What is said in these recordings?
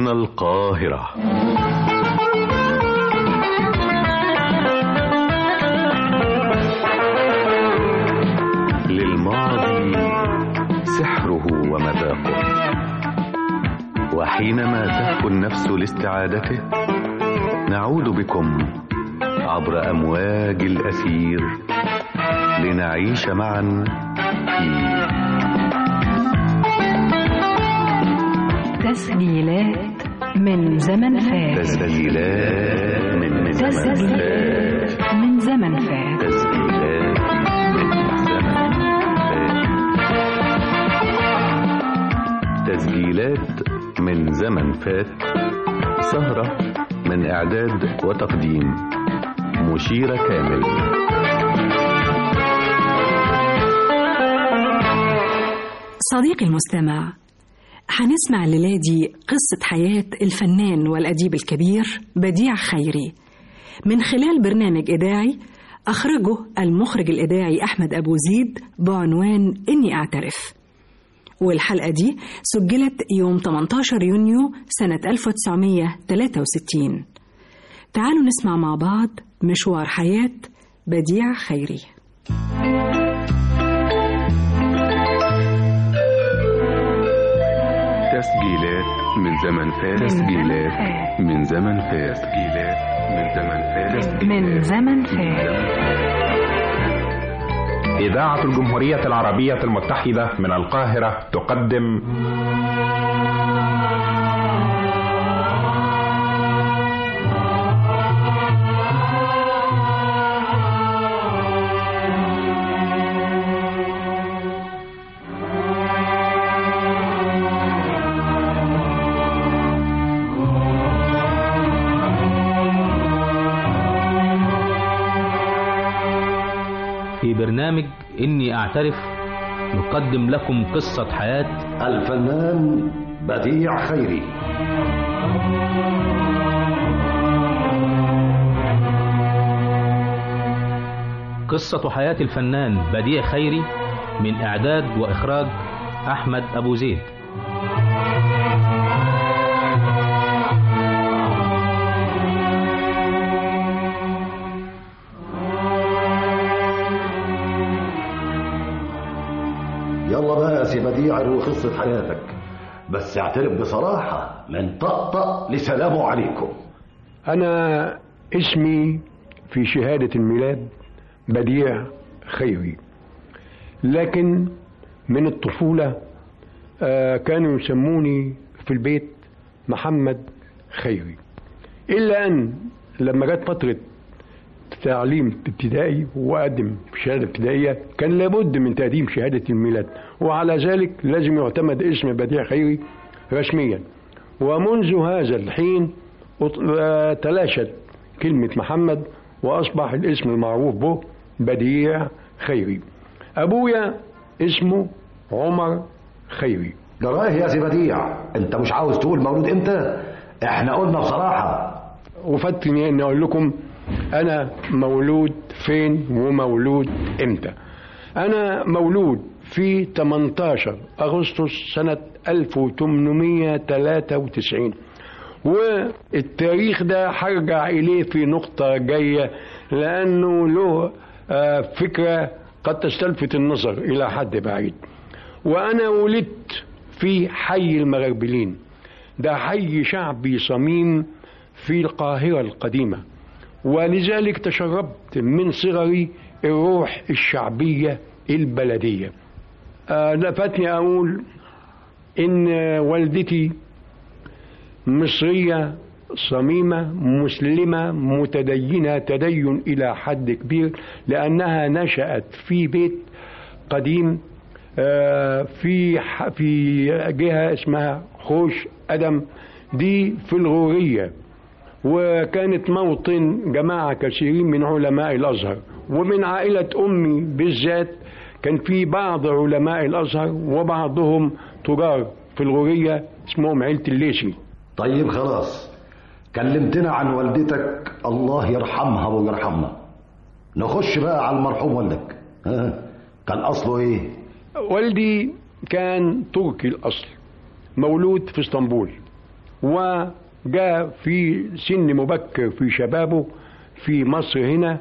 القاهرة للماضي سحره ومذاقه وحينما تهفو النفس لاستعادته نعود بكم عبر أمواج الأثير لنعيش معا في تسجيلات من زمن فات تسجيلات من من زمن تسجيلات فات من زمن فات تسجيلات من زمن فات تسجيلات من زمن فات سهرة من إعداد وتقديم مشيرة كامل صديقي المستمع هنسمع الليلة دي قصة حياة الفنان والأديب الكبير بديع خيري من خلال برنامج إذاعي أخرجه المخرج الإذاعي أحمد أبو زيد بعنوان إني أعترف والحلقة دي سجلت يوم 18 يونيو سنة 1963 تعالوا نسمع مع بعض مشوار حياة بديع خيري تسجيلات من زمن فات تسجيلات من زمن فات تسجيلات من زمن فات من زمن فات إذاعة الجمهورية العربية المتحدة من القاهرة تقدم في برنامج إني أعترف نقدم لكم قصة حياة الفنان بديع خيري قصة حياة الفنان بديع خيري من إعداد وإخراج أحمد أبو زيد يلا بقى يا سي بديع روي قصة حياتك بس اعترف بصراحة من طقطق لسلام عليكم أنا اسمي في شهادة الميلاد بديع خيري لكن من الطفولة آه، كانوا يسموني في البيت محمد خيري إلا أن لما جت فترة تعليم ابتدائي وأقدم في شهادة ابتدائية كان لابد من تقديم شهادة الميلاد وعلى ذلك لازم يعتمد اسم بديع خيري رسميا ومنذ هذا الحين أط- آه، تلاشت كلمة محمد وأصبح الاسم المعروف به بديع خيري أبويا اسمه عمر خيري جراه يا سي بديع انت مش عاوز تقول مولود امتى احنا قلنا بصراحة وفاتني اني اقول لكم انا مولود فين ومولود امتى انا مولود في 18 اغسطس سنة 1893 والتاريخ ده هرجع اليه في نقطة جاية لانه له آه، فكرة قد تستلفت النظر الى حد بعيد وانا ولدت في حي المغربلين ده حي شعبي صميم في القاهرة القديمة ولذلك تشربت من صغري الروح الشعبية البلدية آه، لفتني أقول إن والدتي مصرية صميمة مسلمة متدينة تدين إلى حد كبير لأنها نشأت في بيت قديم آه، في ح- في جهة اسمها خوش أدم دي في الغورية وكانت موطن جماعة كثيرين من علماء الأزهر ومن عائلة أمي بالذات كان في بعض علماء الأزهر وبعضهم تجار في الغورية اسمهم عيلة الليثي طيب خلاص كلمتنا عن والدتك الله يرحمها ويرحمنا نخش بقى على المرحوم والدك ها كان اصله ايه والدي كان تركي الأصل مولود في اسطنبول وجاء في سن مبكر في شبابه في مصر هنا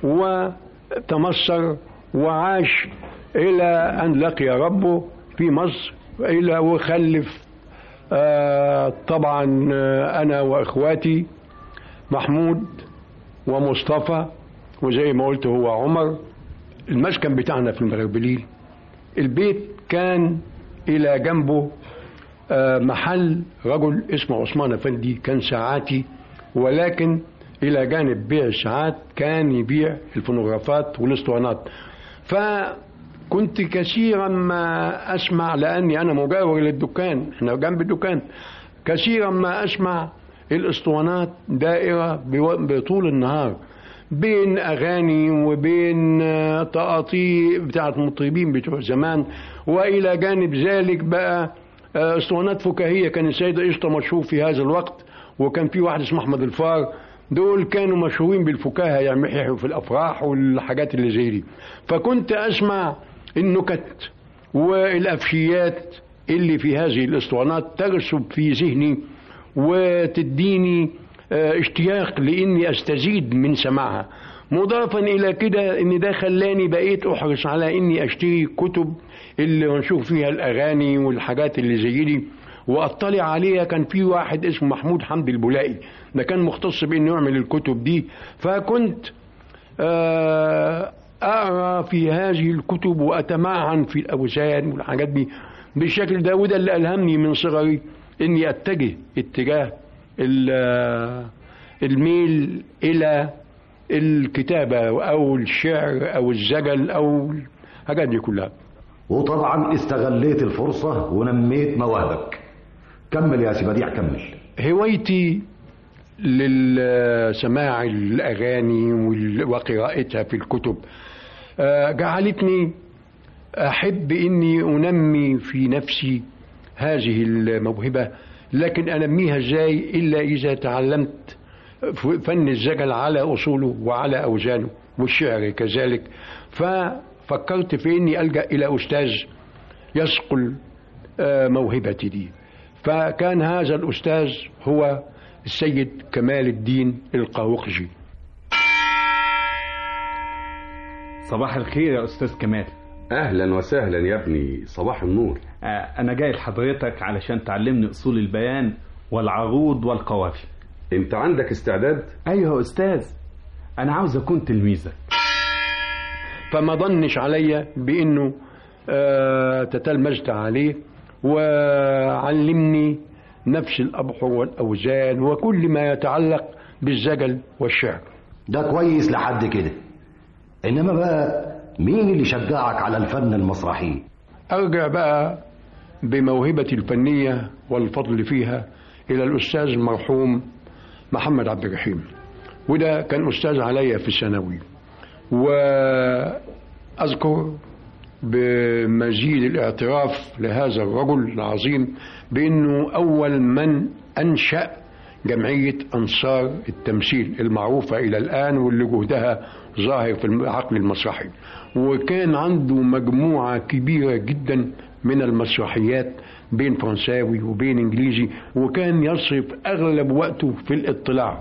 وتمصر وعاش إلى أن لقي ربه في مصر إلى وخلف آه طبعا آه أنا وإخواتي محمود ومصطفى وزي ما قلت هو عمر المسكن بتاعنا في المغربلين البيت كان إلى جنبه آه محل رجل اسمه عثمان أفندي كان ساعاتي ولكن إلى جانب بيع الساعات كان يبيع الفونوغرافات والاسطوانات فكنت كثيرا ما أسمع لأني أنا مجاور للدكان احنا جنب الدكان كثيرا ما أسمع الاسطوانات دائرة بطول النهار بين أغاني وبين تقاطيع بتاعت مطربين بتوع زمان وإلى جانب ذلك بقى اسطوانات فكاهية كان السيد قشطة مشهور في هذا الوقت وكان في واحد اسمه أحمد الفار دول كانوا مشهورين بالفكاهة يعني يحيوا في الأفراح والحاجات اللي زي دي فكنت أسمع النكت والأفشيات اللي في هذه الاسطوانات ترسب في ذهني وتديني اشتياق لاني استزيد من سماعها مضافا الى كده ان ده خلاني بقيت احرص على اني اشتري كتب اللي نشوف فيها الاغاني والحاجات اللي زي دي واطلع عليها كان في واحد اسمه محمود حمدي البولائي ده كان مختص بانه يعمل الكتب دي فكنت اقرا في هذه الكتب واتمعن في الاوزان والحاجات دي بالشكل ده وده اللي الهمني من صغري اني اتجه اتجاه الميل الى الكتابه او الشعر او الزجل او الحاجات دي كلها وطبعا استغليت الفرصه ونميت مواهبك كمل يا سي بديع كمل هوايتي للسماع الاغاني وقراءتها في الكتب جعلتني احب اني انمي في نفسي هذه الموهبه لكن انميها ازاي الا اذا تعلمت فن الزجل على اصوله وعلى اوزانه والشعر كذلك ففكرت في اني الجا الى استاذ يصقل موهبتي دي فكان هذا الاستاذ هو السيد كمال الدين القاوقجي صباح الخير يا استاذ كمال اهلا وسهلا يا ابني صباح النور آه انا جاي لحضرتك علشان تعلمني اصول البيان والعروض والقوافي انت عندك استعداد ايوه يا استاذ انا عاوز اكون تلميذك فما ظنش عليا بانه آه تتلمذت عليه وعلمني نفس الابحر والاوزان وكل ما يتعلق بالزجل والشعر ده كويس لحد كده انما بقى مين اللي شجعك على الفن المسرحي ارجع بقى بموهبتي الفنيه والفضل فيها الى الاستاذ المرحوم محمد عبد الرحيم وده كان استاذ عليا في الثانوي واذكر بمزيد الاعتراف لهذا الرجل العظيم بانه اول من انشا جمعيه انصار التمثيل المعروفه الى الان واللي جهدها ظاهر في العقل المسرحي وكان عنده مجموعه كبيره جدا من المسرحيات بين فرنساوي وبين انجليزي وكان يصرف اغلب وقته في الاطلاع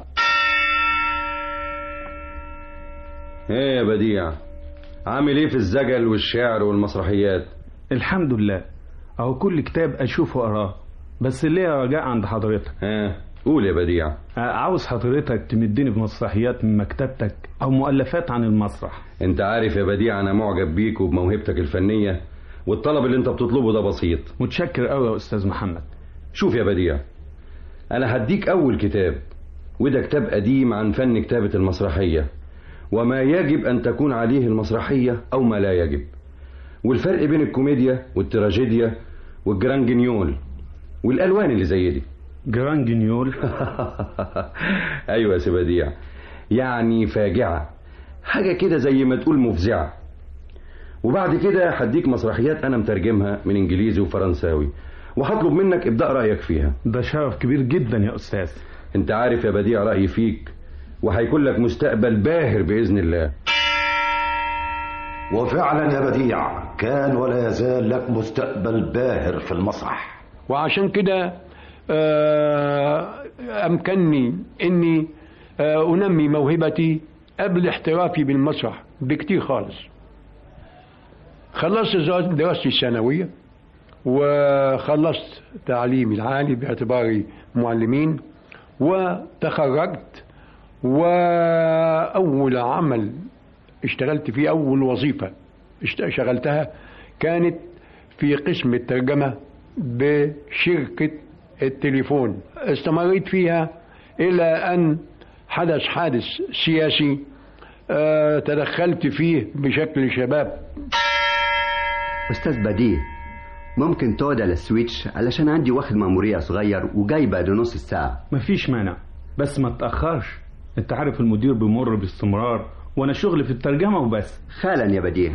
ايه يا بديع عامل ايه في الزجل والشعر والمسرحيات الحمد لله اهو كل كتاب اشوفه اقراه بس ليه رجاء عند حضرتك ها قول يا بديع عاوز حضرتك تمدني بمسرحيات من مكتبتك او مؤلفات عن المسرح انت عارف يا بديع انا معجب بيك وبموهبتك الفنيه والطلب اللي انت بتطلبه ده بسيط متشكر قوي يا استاذ محمد شوف يا بديع انا هديك اول كتاب وده كتاب قديم عن فن كتابه المسرحيه وما يجب ان تكون عليه المسرحيه او ما لا يجب والفرق بين الكوميديا والتراجيديا والجرانجنيول والالوان اللي زي دي جرانجنيول ايوه يا سبديع يعني فاجعه حاجه كده زي ما تقول مفزعه وبعد كده هديك مسرحيات انا مترجمها من انجليزي وفرنساوي وهطلب منك ابدا رايك فيها ده شرف كبير جدا يا استاذ انت عارف يا بديع رايي فيك وهيكون لك مستقبل باهر باذن الله وفعلا يا بديع كان ولا يزال لك مستقبل باهر في المسرح وعشان كده آه، أمكنني إني آه، أنمي موهبتي قبل احترافي بالمسرح بكتير خالص خلصت دراستي الثانوية وخلصت تعليمي العالي باعتباري معلمين وتخرجت وأول عمل اشتغلت فيه أول وظيفة اشتغلتها كانت في قسم الترجمة بشركة التليفون استمريت فيها إلى أن حدث حادث سياسي اه تدخلت فيه بشكل شباب أستاذ بديع ممكن تقعد على السويتش علشان عندي واخد مأمورية صغير وجاي بعد نص الساعة مفيش مانع بس ما تأخرش انت عارف المدير بيمر باستمرار وانا شغلي في الترجمة وبس حالا يا بديع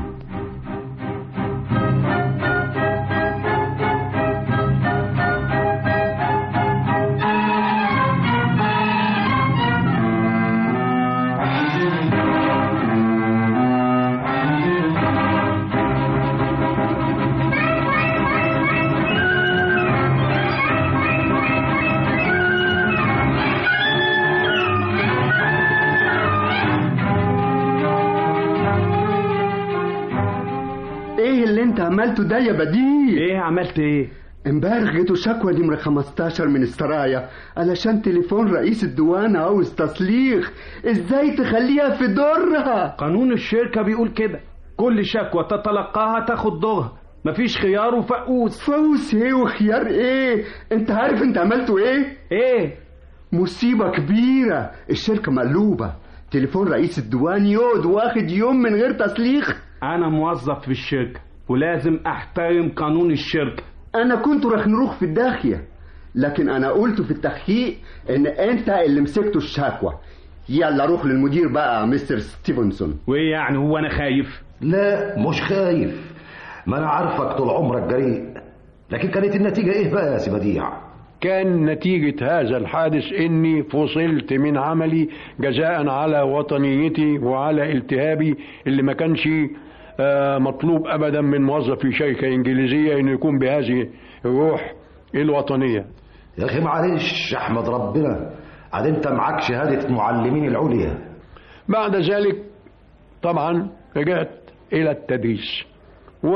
ايه اللي انت عملته ده يا بديع ايه عملت ايه امبارح جيتوا شكوى نمرة 15 من السرايا علشان تليفون رئيس الديوان عاوز تصليخ ازاي تخليها في دورها قانون الشركة بيقول كده كل شكوى تتلقاها تاخد دورها مفيش خيار وفقوس فوز ايه وخيار ايه انت عارف انت عملته ايه ايه مصيبة كبيرة الشركة مقلوبة تليفون رئيس الديوان يقعد واخد يوم من غير تصليخ انا موظف في الشركة ولازم احترم قانون الشركة انا كنت راح نروح في الداخية لكن انا قلت في التحقيق ان انت اللي مسكته الشكوى يلا روح للمدير بقى مستر ستيفنسون وايه يعني هو انا خايف لا مش خايف ما انا عارفك طول عمرك جريء لكن كانت النتيجة ايه بقى يا سي بديع كان نتيجة هذا الحادث إني فصلت من عملي جزاء على وطنيتي وعلى التهابي اللي ما كانش آه، مطلوب أبدا من موظف في شركة إنجليزية إنه يكون بهذه الروح الوطنية يا اخي معلش احمد ربنا عاد انت معاك شهادة معلمين العليا بعد ذلك طبعا رجعت إلى التدريس و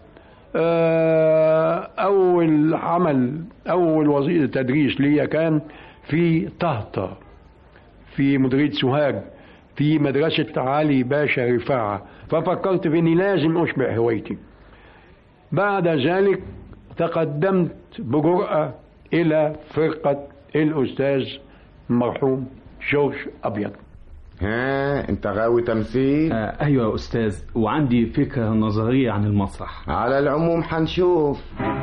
آه، أول عمل أول وظيفة تدريس ليا كان في طهطة في مديرية سوهاج في مدرسة علي باشا رفاعة ففكرت في إني لازم أشبع هوايتي بعد ذلك تقدمت بجرأة إلى فرقة الأستاذ المرحوم جورج أبيض ها انت غاوي تمثيل آه ايوه يا استاذ وعندي فكرة نظرية عن المسرح على العموم هنشوف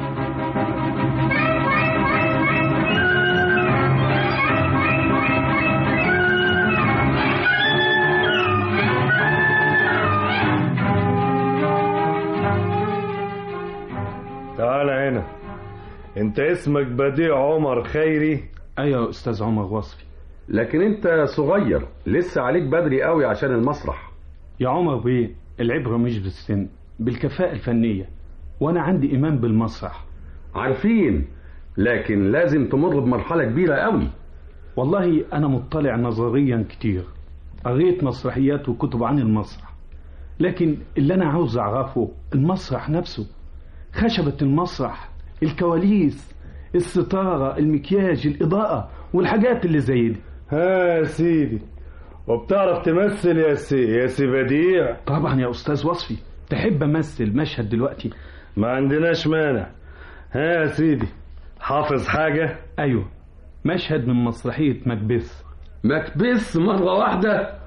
تعال هنا انت اسمك بديع عمر خيري ايوه يا استاذ عمر وصفي لكن انت صغير لسه عليك بدري قوي عشان المسرح يا عمر بيه العبرة مش بالسن بالكفاءة الفنية وانا عندي ايمان بالمسرح عارفين لكن لازم تمر بمرحلة كبيرة قوي والله انا مطلع نظريا كتير قريت مسرحيات وكتب عن المسرح لكن اللي انا عاوز اعرفه المسرح نفسه خشبة المسرح الكواليس الستارة المكياج الإضاءة والحاجات اللي زي دي ها يا سيدي وبتعرف تمثل يا سي يا سي بديع طبعا يا أستاذ وصفي تحب أمثل مشهد دلوقتي ما عندناش مانع ها يا سيدي حافظ حاجة أيوة مشهد من مسرحية مكبث مكبث مرة واحدة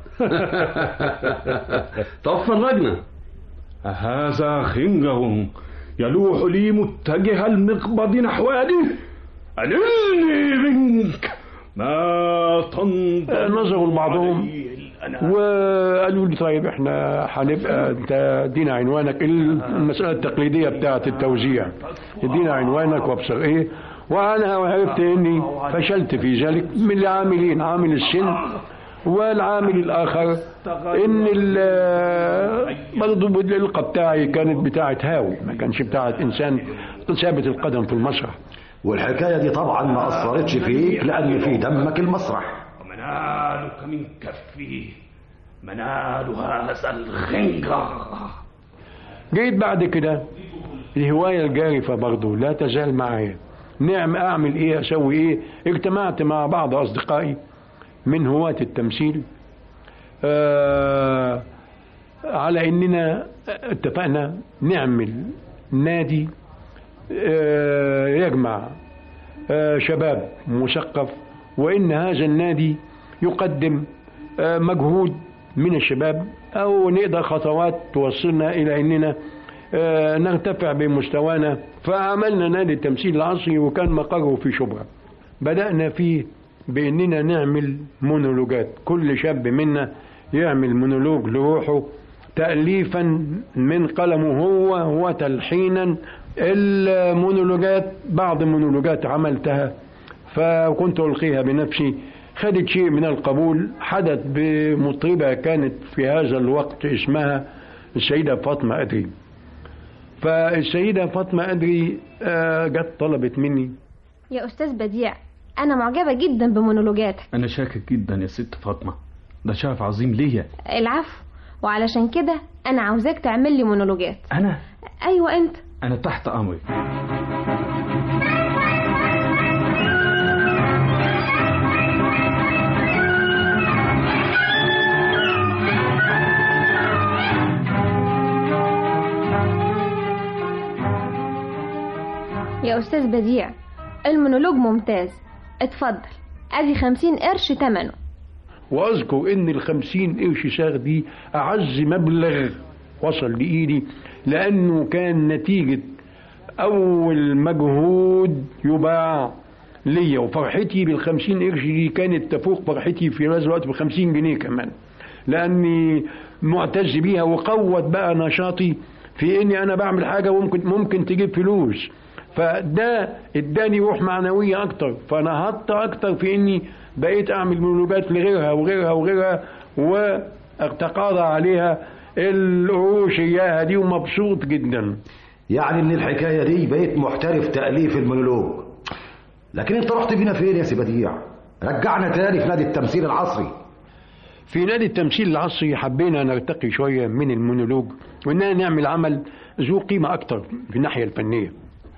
طب فرجنا هذا خنجر يلوح لي متجه المقبض نحو يده أللني منك ما تنظر نظروا لبعضهم وقالوا لي طيب احنا هنبقى انت ادينا عنوانك المسألة التقليدية بتاعة التوزيع ادينا عنوانك وابصر ايه وانا عرفت اني فشلت في ذلك من العاملين عامل السن والعامل الاخر ان برضه القى بتاعي كانت بتاعه هاوي ما كانش بتاعه انسان ثابت القدم في المسرح والحكاية دي طبعا ما أثرتش فيك لأن في دمك المسرح ومنالك من كفي منال هذا الخنجر جيت بعد كده الهواية الجارفة برضو لا تزال معايا نعم أعمل إيه أسوي إيه اجتمعت مع بعض أصدقائي من هواة التمثيل آه على إننا اتفقنا نعمل نادي آه يجمع آه شباب مثقف وإن هذا النادي يقدم آه مجهود من الشباب أو نقدر خطوات توصلنا إلى أننا آه نرتفع بمستوانا فعملنا نادي التمثيل العصري وكان مقره في شبرا بدأنا فيه بأننا نعمل مونولوجات كل شاب منا يعمل مونولوج لروحه تأليفا من قلمه هو وتلحينا المونولوجات بعض المونولوجات عملتها فكنت ألقيها بنفسي خدت شيء من القبول حدث بمطربة كانت في هذا الوقت اسمها السيدة فاطمة أدري فالسيدة فاطمة أدري جت طلبت مني يا أستاذ بديع أنا معجبة جدا بمونولوجاتك أنا شاكر جدا يا ست فاطمة ده شرف عظيم ليا العفو وعلشان كده أنا عاوزاك تعمل لي مونولوجات أنا أيوة أنت أنا تحت أمرك يا أستاذ بديع المونولوج ممتاز اتفضل ادي خمسين قرش تمنه واذكر ان الخمسين قرش ساغ دي اعز مبلغ وصل لايدي لانه كان نتيجة اول مجهود يباع ليا وفرحتي بالخمسين قرش دي كانت تفوق فرحتي في هذا الوقت بخمسين جنيه كمان لاني معتز بيها وقوت بقى نشاطي في اني انا بعمل حاجة ممكن ممكن تجيب فلوس فده اداني روح معنوية اكتر فنهضت اكتر في اني بقيت اعمل مونولوجات لغيرها وغيرها وغيرها واتقاضى عليها القروش اياها دي ومبسوط جدا يعني من الحكاية دي بقيت محترف تأليف المونولوج لكن انت رحت بينا فين يا سي بديع رجعنا تاني في نادي التمثيل العصري في نادي التمثيل العصري حبينا نرتقي شوية من المونولوج وإننا نعمل عمل ذو قيمة أكتر في الناحية الفنية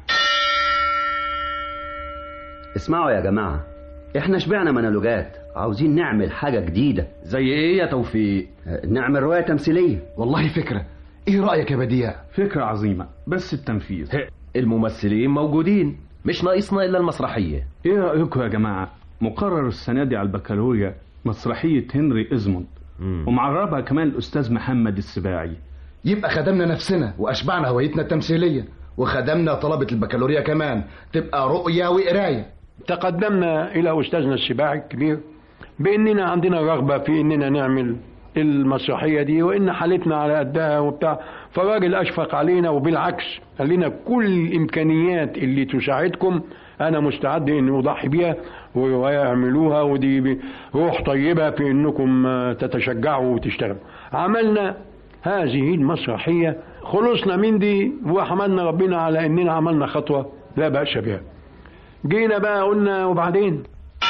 اسمعوا يا جماعة احنا شبعنا مونولوجات عاوزين نعمل حاجة جديدة زي ايه يا توفيق نعمل رواية تمثيلية والله فكرة ايه رأيك يا بديع فكرة عظيمة بس التنفيذ الممثلين موجودين مش ناقصنا الا المسرحية ايه رأيكم يا جماعة مقرر السنة دي على البكالوريا مسرحية هنري إزموند ومعربها كمان الأستاذ محمد السباعي يبقى خدمنا نفسنا وأشبعنا هويتنا التمثيلية وخدمنا طلبة البكالوريا كمان تبقى رؤية وقراية تقدمنا إلى أستاذنا السباعي الكبير بأننا عندنا رغبة في أننا نعمل المسرحية دي وإن حالتنا على قدها وبتاع فالراجل أشفق علينا وبالعكس قال لنا كل الإمكانيات اللي تساعدكم أنا مستعد إني أضحي بيها ويعملوها ودي روح طيبة في إنكم تتشجعوا وتشتغلوا عملنا هذه المسرحية خلصنا من دي وحمدنا ربنا على إننا عملنا خطوة لا بأس بها جينا بقى قلنا وبعدين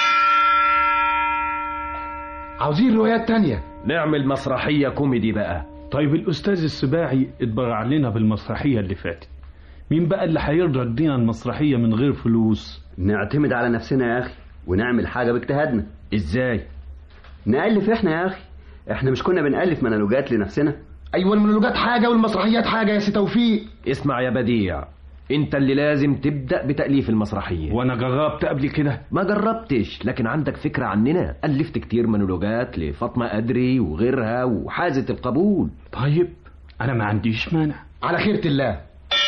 عاوزين روايات تانية نعمل مسرحية كوميدي بقى طيب الأستاذ السباعي اتبرع لنا بالمسرحية اللي فاتت مين بقى اللي هيرضى يدينا المسرحية من غير فلوس نعتمد على نفسنا يا أخي ونعمل حاجة باجتهادنا ازاي نألف احنا يا أخي احنا مش كنا بنألف مونولوجات لنفسنا أيوة المونولوجات حاجة والمسرحيات حاجة يا سي توفيق اسمع يا بديع انت اللي لازم تبدأ بتأليف المسرحية وانا جربت قبل كده ما جربتش لكن عندك فكرة عننا ألفت كتير مونولوجات لفاطمة أدري وغيرها وحازت القبول طيب انا ما عنديش مانع على خيرة الله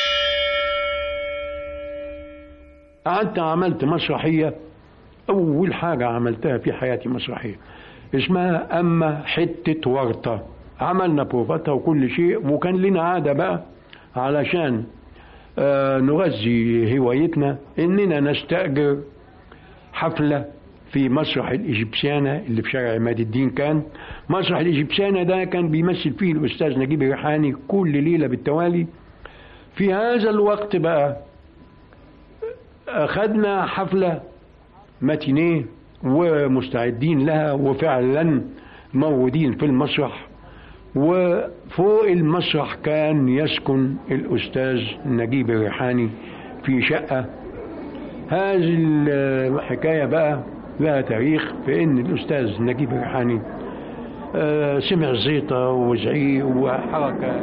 قعدت عملت مسرحية أول حاجة عملتها في حياتي مسرحية اسمها أما حتة ورطة عملنا بروفاتها وكل شيء وكان لنا عادة بقى علشان آه نغذي هوايتنا إننا نستأجر حفلة في مسرح الإيجيبسيانا اللي في شارع عماد الدين كان مسرح الإيجيبسيانا ده كان بيمثل فيه الأستاذ نجيب الريحاني كل ليلة بالتوالي في هذا الوقت بقى أخذنا حفلة ماتينيه ومستعدين لها وفعلا موجودين في المسرح وفوق المسرح كان يسكن الأستاذ نجيب الريحاني في شقة هذه الحكاية بقى لها تاريخ في ان الاستاذ نجيب الريحاني آه، سمع زيطة وزعيق وحركة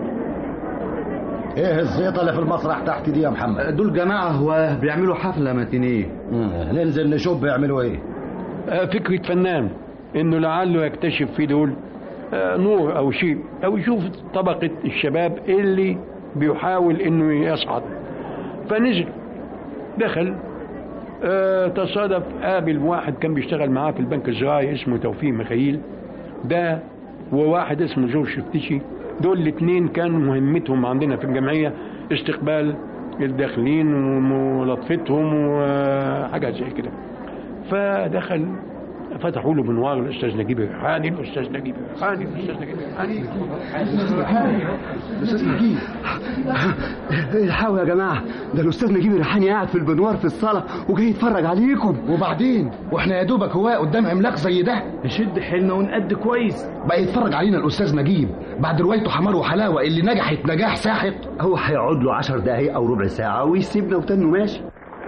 ايه الزيطة اللي في المسرح تحت دي يا محمد دول جماعة هو بيعملوا حفلة ماتينيه ننزل نشوف بيعملوا ايه آه، فكرة فنان انه لعله يكتشف في دول آه، نور او شيء او يشوف طبقة الشباب اللي بيحاول انه يصعد فنزل دخل آه، تصادف قابل واحد كان بيشتغل معاه في البنك الزراعي اسمه توفيق مخيل ده وواحد اسمه جورج شفتشي دول الاثنين كانوا مهمتهم عندنا في الجمعية استقبال الداخلين وملاطفتهم وحاجات زي كده فدخل فتحوا له بنوار الاستاذ نجيب الريحاني الاستاذ نجيب الريحاني الاستاذ نجيب الريحاني الاستاذ نجيب الحقوا يا جماعه ده الاستاذ نجيب الريحاني قاعد في البنوار في الصاله وجاي يتفرج عليكم وبعدين واحنا يا دوبك هواء قدام عملاق زي ده نشد حيلنا ونقد كويس بقى يتفرج علينا الاستاذ نجيب بعد روايته حمار وحلاوه اللي نجحت نجاح ساحق هو هيقعد له 10 دقايق او ربع ساعه ويسيبنا وتنه ماشي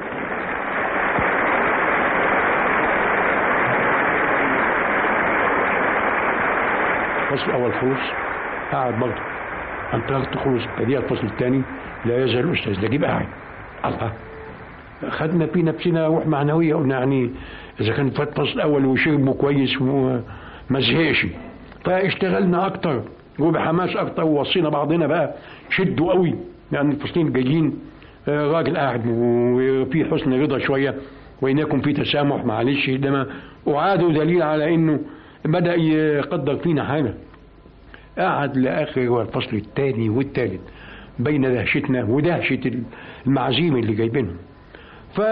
الفصل الاول خلص قاعد برضه انطلقت خلص ابتدي الفصل الثاني لا يزال الاستاذ نجيب قاعد الله خدنا في نفسنا روح معنويه قلنا يعني اذا كان فات الفصل الاول وشربوا كويس وما زهقش فاشتغلنا اكتر وبحماس اكتر ووصينا بعضنا بقى شدوا قوي لان الفصلين الجايين آه، راجل قاعد وفي حسن رضا شويه وان يكن في تسامح معلش ده وعادوا دليل على انه بدا يقدر فينا حاجه قعد لاخر الفصل الثاني والثالث بين دهشتنا ودهشه المعازيم اللي جايبينهم ف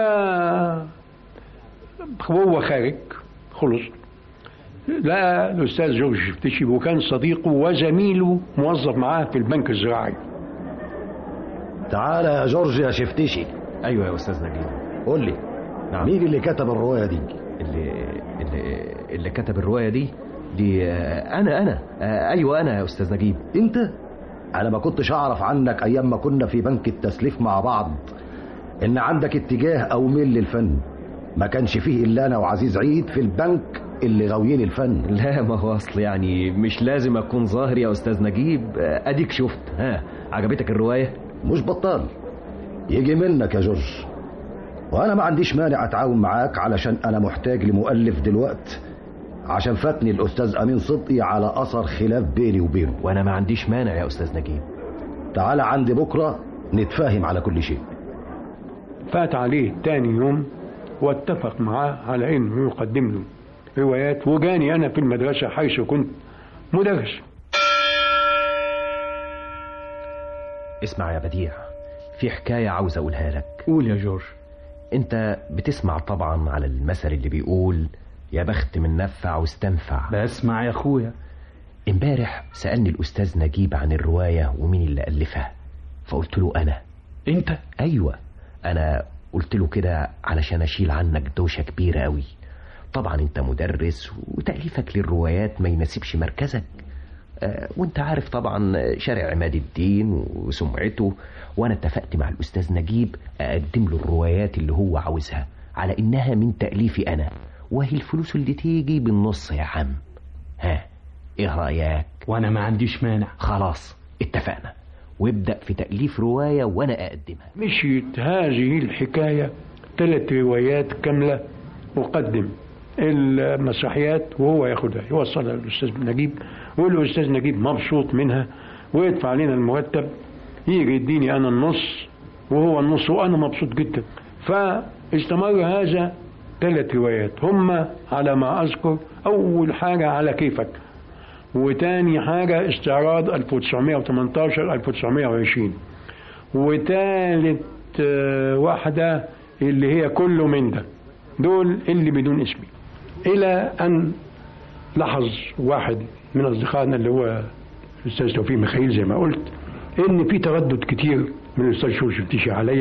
وهو خارج خلص لقى الاستاذ جورج شفتشي وكان صديقه وزميله موظف معاه في البنك الزراعي تعالى يا جورج يا شفتشي ايوه يا استاذ نجيب قول لي نعم. مين اللي كتب الروايه دي اللي اللي اللي كتب الروايه دي دي آه، انا انا آه، ايوه انا يا استاذ نجيب انت انا ما كنتش اعرف عنك ايام ما كنا في بنك التسليف مع بعض ان عندك اتجاه او ميل للفن ما كانش فيه الا انا وعزيز عيد في البنك اللي غاويين الفن لا ما هو اصل يعني مش لازم اكون ظاهر يا استاذ نجيب آه، اديك شفت ها عجبتك الروايه مش بطال يجي منك يا جورج وانا ما عنديش مانع اتعاون معاك علشان انا محتاج لمؤلف دلوقت عشان فاتني الاستاذ امين صدقي على اثر خلاف بيني وبينه وانا ما عنديش مانع يا استاذ نجيب تعال عندي بكره نتفاهم على كل شيء فات عليه تاني يوم واتفق معاه على انه يقدم له روايات وجاني انا في المدرسه حيث كنت مدرس اسمع يا بديع في حكايه عاوز اقولها لك قول يا جورج انت بتسمع طبعا على المثل اللي بيقول يا بخت من نفع واستنفع بسمع يا اخويا امبارح سالني الاستاذ نجيب عن الروايه ومين اللي الفها فقلت له انا انت ايوه انا قلت له كده علشان اشيل عنك دوشه كبيره قوي طبعا انت مدرس وتاليفك للروايات ما يناسبش مركزك آه، وانت عارف طبعا شارع عماد الدين وسمعته وانا اتفقت مع الاستاذ نجيب اقدم له الروايات اللي هو عاوزها على انها من تاليفي انا وهي الفلوس اللي تيجي بالنص يا عم ها ايه رايك وانا ما عنديش مانع خلاص اتفقنا وابدا في تاليف روايه وانا اقدمها مشيت هذه الحكايه ثلاث روايات كامله اقدم المسرحيات وهو ياخدها يوصلها للاستاذ نجيب والاستاذ نجيب مبسوط منها ويدفع لنا المرتب يجي يديني انا النص وهو النص وانا مبسوط جدا فاستمر هذا ثلاث روايات هم على ما اذكر اول حاجه على كيفك وتاني حاجه استعراض 1918 1920 وتالت آه، واحده اللي هي كله من ده دول اللي بدون اسمي الى ان لاحظ واحد من اصدقائنا اللي هو الاستاذ توفيق مخيل زي ما قلت ان في تردد كتير من الاستاذ شوش بتيجي عليا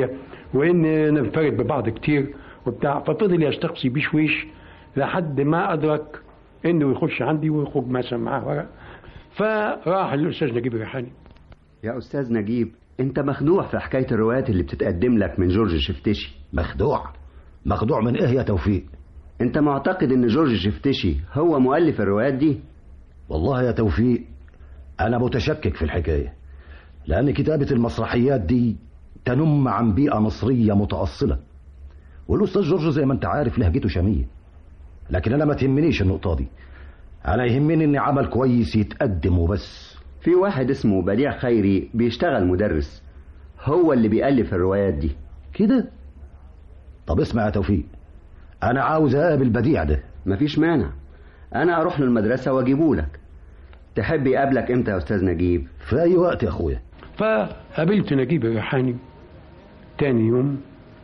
وان ننفرد ببعض كتير وبتاع ففضل يستقصي بشويش لحد ما ادرك انه يخش عندي ويخرج مثلا معاه ورق فراح الاستاذ نجيب الريحاني يا استاذ نجيب انت مخدوع في حكايه الروايات اللي بتتقدم لك من جورج شفتشي مخدوع مخدوع من ايه يا توفيق انت معتقد ان جورج شفتشي هو مؤلف الروايات دي والله يا توفيق انا متشكك في الحكايه لان كتابه المسرحيات دي تنم عن بيئه مصريه متاصله والاستاذ جورج زي ما انت عارف لهجته شاميه لكن انا ما تهمنيش النقطه دي انا يهمني ان عمل كويس يتقدم وبس في واحد اسمه بديع خيري بيشتغل مدرس هو اللي بيألف الروايات دي كده طب اسمع يا توفيق انا عاوز اقابل بديع ده مفيش مانع انا اروح له المدرسه واجيبه لك تحب يقابلك امتى يا استاذ نجيب في اي وقت يا اخويا فقابلت نجيب الريحاني تاني يوم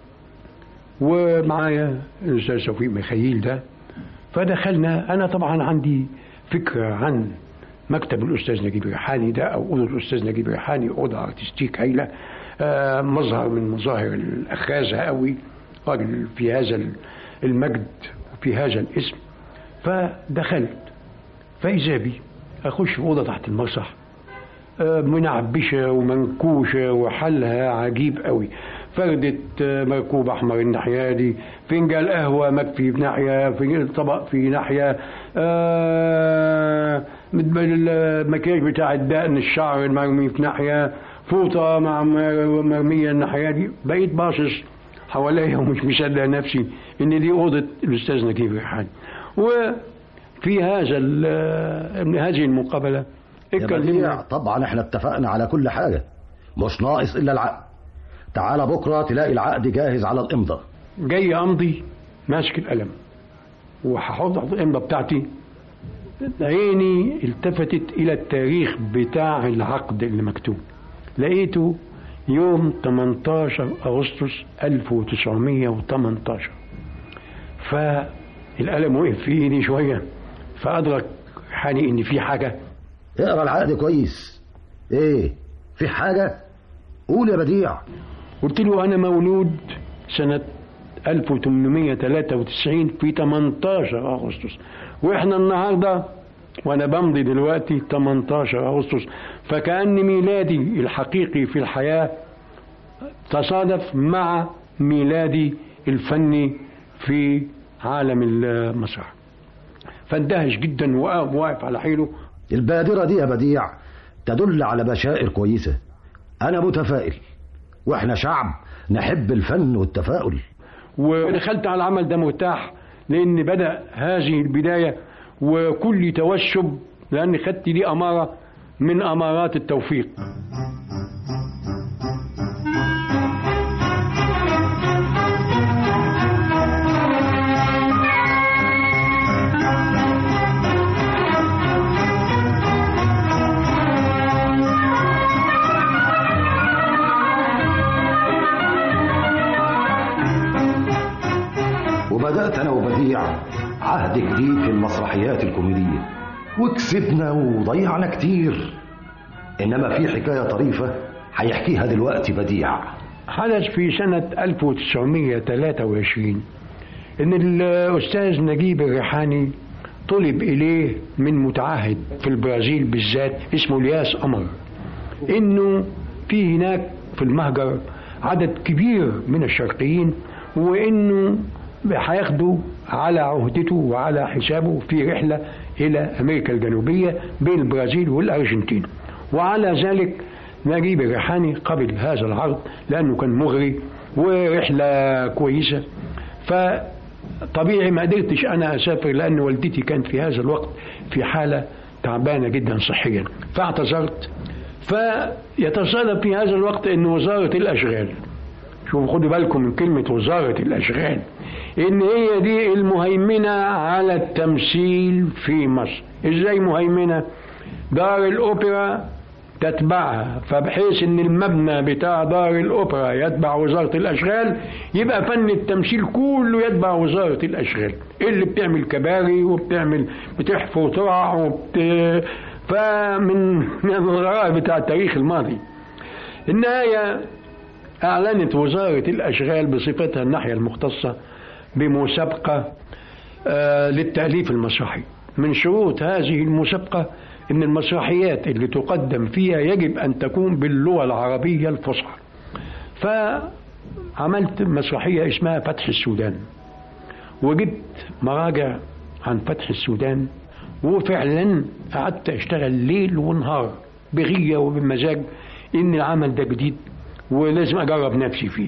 ومعايا الاستاذ توفيق ميخائيل ده فدخلنا انا طبعا عندي فكره عن مكتب الاستاذ نجيب الريحاني ده او اوضه الاستاذ نجيب الريحاني اوضه ارتستيك هايله آه مظهر من مظاهر الاخاذه قوي راجل في هذا المجد وفي هذا الاسم فدخلت فاذا بي اخش في اوضه تحت المسرح آه منعبشه ومنكوشه وحلها عجيب قوي فردة مركوب أحمر الناحية دي فنجان قهوة مكفي في ناحية في طبق في ناحية آه المكياج بتاع الدقن الشعر المرمي في ناحية فوطة مع مرمية الناحية دي بقيت باصص حواليا ومش مصدق نفسي إن دي أوضة الأستاذ نجيب ريحاني وفي هذا هذه المقابلة اتكلمنا طبعا احنا اتفقنا على كل حاجة مش ناقص إلا العقد تعال بكرة تلاقي العقد جاهز على الإمضة جاي أمضي ماسك القلم وهحط الإمضة بتاعتي عيني التفتت إلى التاريخ بتاع العقد اللي مكتوب لقيته يوم 18 أغسطس 1918 فالقلم وقف في إيدي شوية فأدرك حالي إن في حاجة اقرا العقد كويس ايه في حاجة قول يا بديع قلت له أنا مولود سنة 1893 في 18 أغسطس وإحنا النهاردة وأنا بمضي دلوقتي 18 أغسطس فكأن ميلادي الحقيقي في الحياة تصادف مع ميلادي الفني في عالم المسرح فاندهش جدا وقام واقف على حيله البادرة دي يا بديع تدل على بشائر كويسة أنا متفائل واحنا شعب نحب الفن والتفاؤل ودخلت على العمل ده مرتاح لان بدا هذه البدايه وكل توشب لان خدت دي اماره من امارات التوفيق وبدأت أنا وبديع عهد جديد في المسرحيات الكوميدية وكسبنا وضيعنا كتير إنما في حكاية طريفة هيحكيها دلوقتي بديع حدث في سنة 1923 إن الأستاذ نجيب الريحاني طلب إليه من متعهد في البرازيل بالذات اسمه الياس قمر إنه في هناك في المهجر عدد كبير من الشرقيين وإنه هياخدوا على عهدته وعلى حسابه في رحلة إلى أمريكا الجنوبية بين البرازيل والأرجنتين وعلى ذلك نجيب الريحاني قبل هذا العرض لأنه كان مغري ورحلة كويسة فطبيعي ما قدرتش أنا أسافر لأن والدتي كانت في هذا الوقت في حالة تعبانة جدا صحيا فاعتذرت فيتصادف في هذا الوقت أن وزارة الأشغال شوفوا خدوا بالكم من كلمة وزارة الأشغال إن هي دي المهيمنة على التمثيل في مصر إزاي مهيمنة دار الأوبرا تتبعها فبحيث ان المبنى بتاع دار الاوبرا يتبع وزاره الاشغال يبقى فن التمثيل كله يتبع وزاره الاشغال اللي بتعمل كباري وبتعمل بتحفر ترع وبت... فمن من الغرائب بتاع التاريخ الماضي النهايه أعلنت وزارة الأشغال بصفتها الناحية المختصة بمسابقة آه، للتأليف المسرحي من شروط هذه المسابقة أن المسرحيات اللي تقدم فيها يجب أن تكون باللغة العربية الفصحى فعملت مسرحية اسمها فتح السودان وجبت مراجع عن فتح السودان وفعلا قعدت اشتغل ليل ونهار بغية وبمزاج ان العمل ده جديد ولازم اجرب نفسي فيه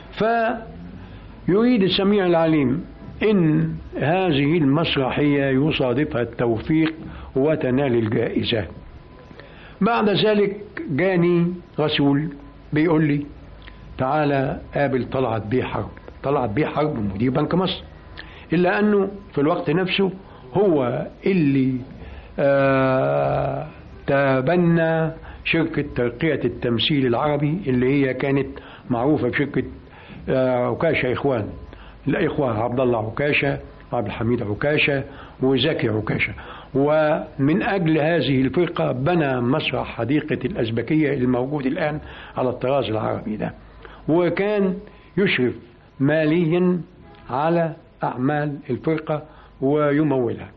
فيريد السميع العليم ان هذه المسرحية يصادفها التوفيق وتنال الجائزة بعد ذلك جاني رسول بيقول لي تعالى قابل طلعت بيه حرب طلعت بيه حرب مدير بنك مصر إلا أنه في الوقت نفسه هو اللي آه تبنى شركة ترقية التمثيل العربي اللي هي كانت معروفة بشركة آه عكاشة إخوان الإخوة عبد الله عكاشة وعبد الحميد عكاشة وزكي عكاشة ومن أجل هذه الفرقة بنى مسرح حديقة الأزبكية الموجود الآن على الطراز العربي ده وكان يشرف ماليا على أعمال الفرقة ويمولها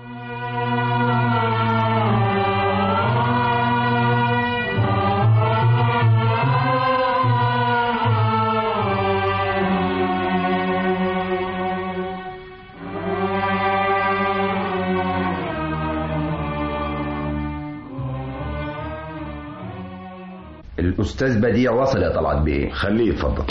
الأستاذ بديع وصل يا طلعت بيه خليه يتفضل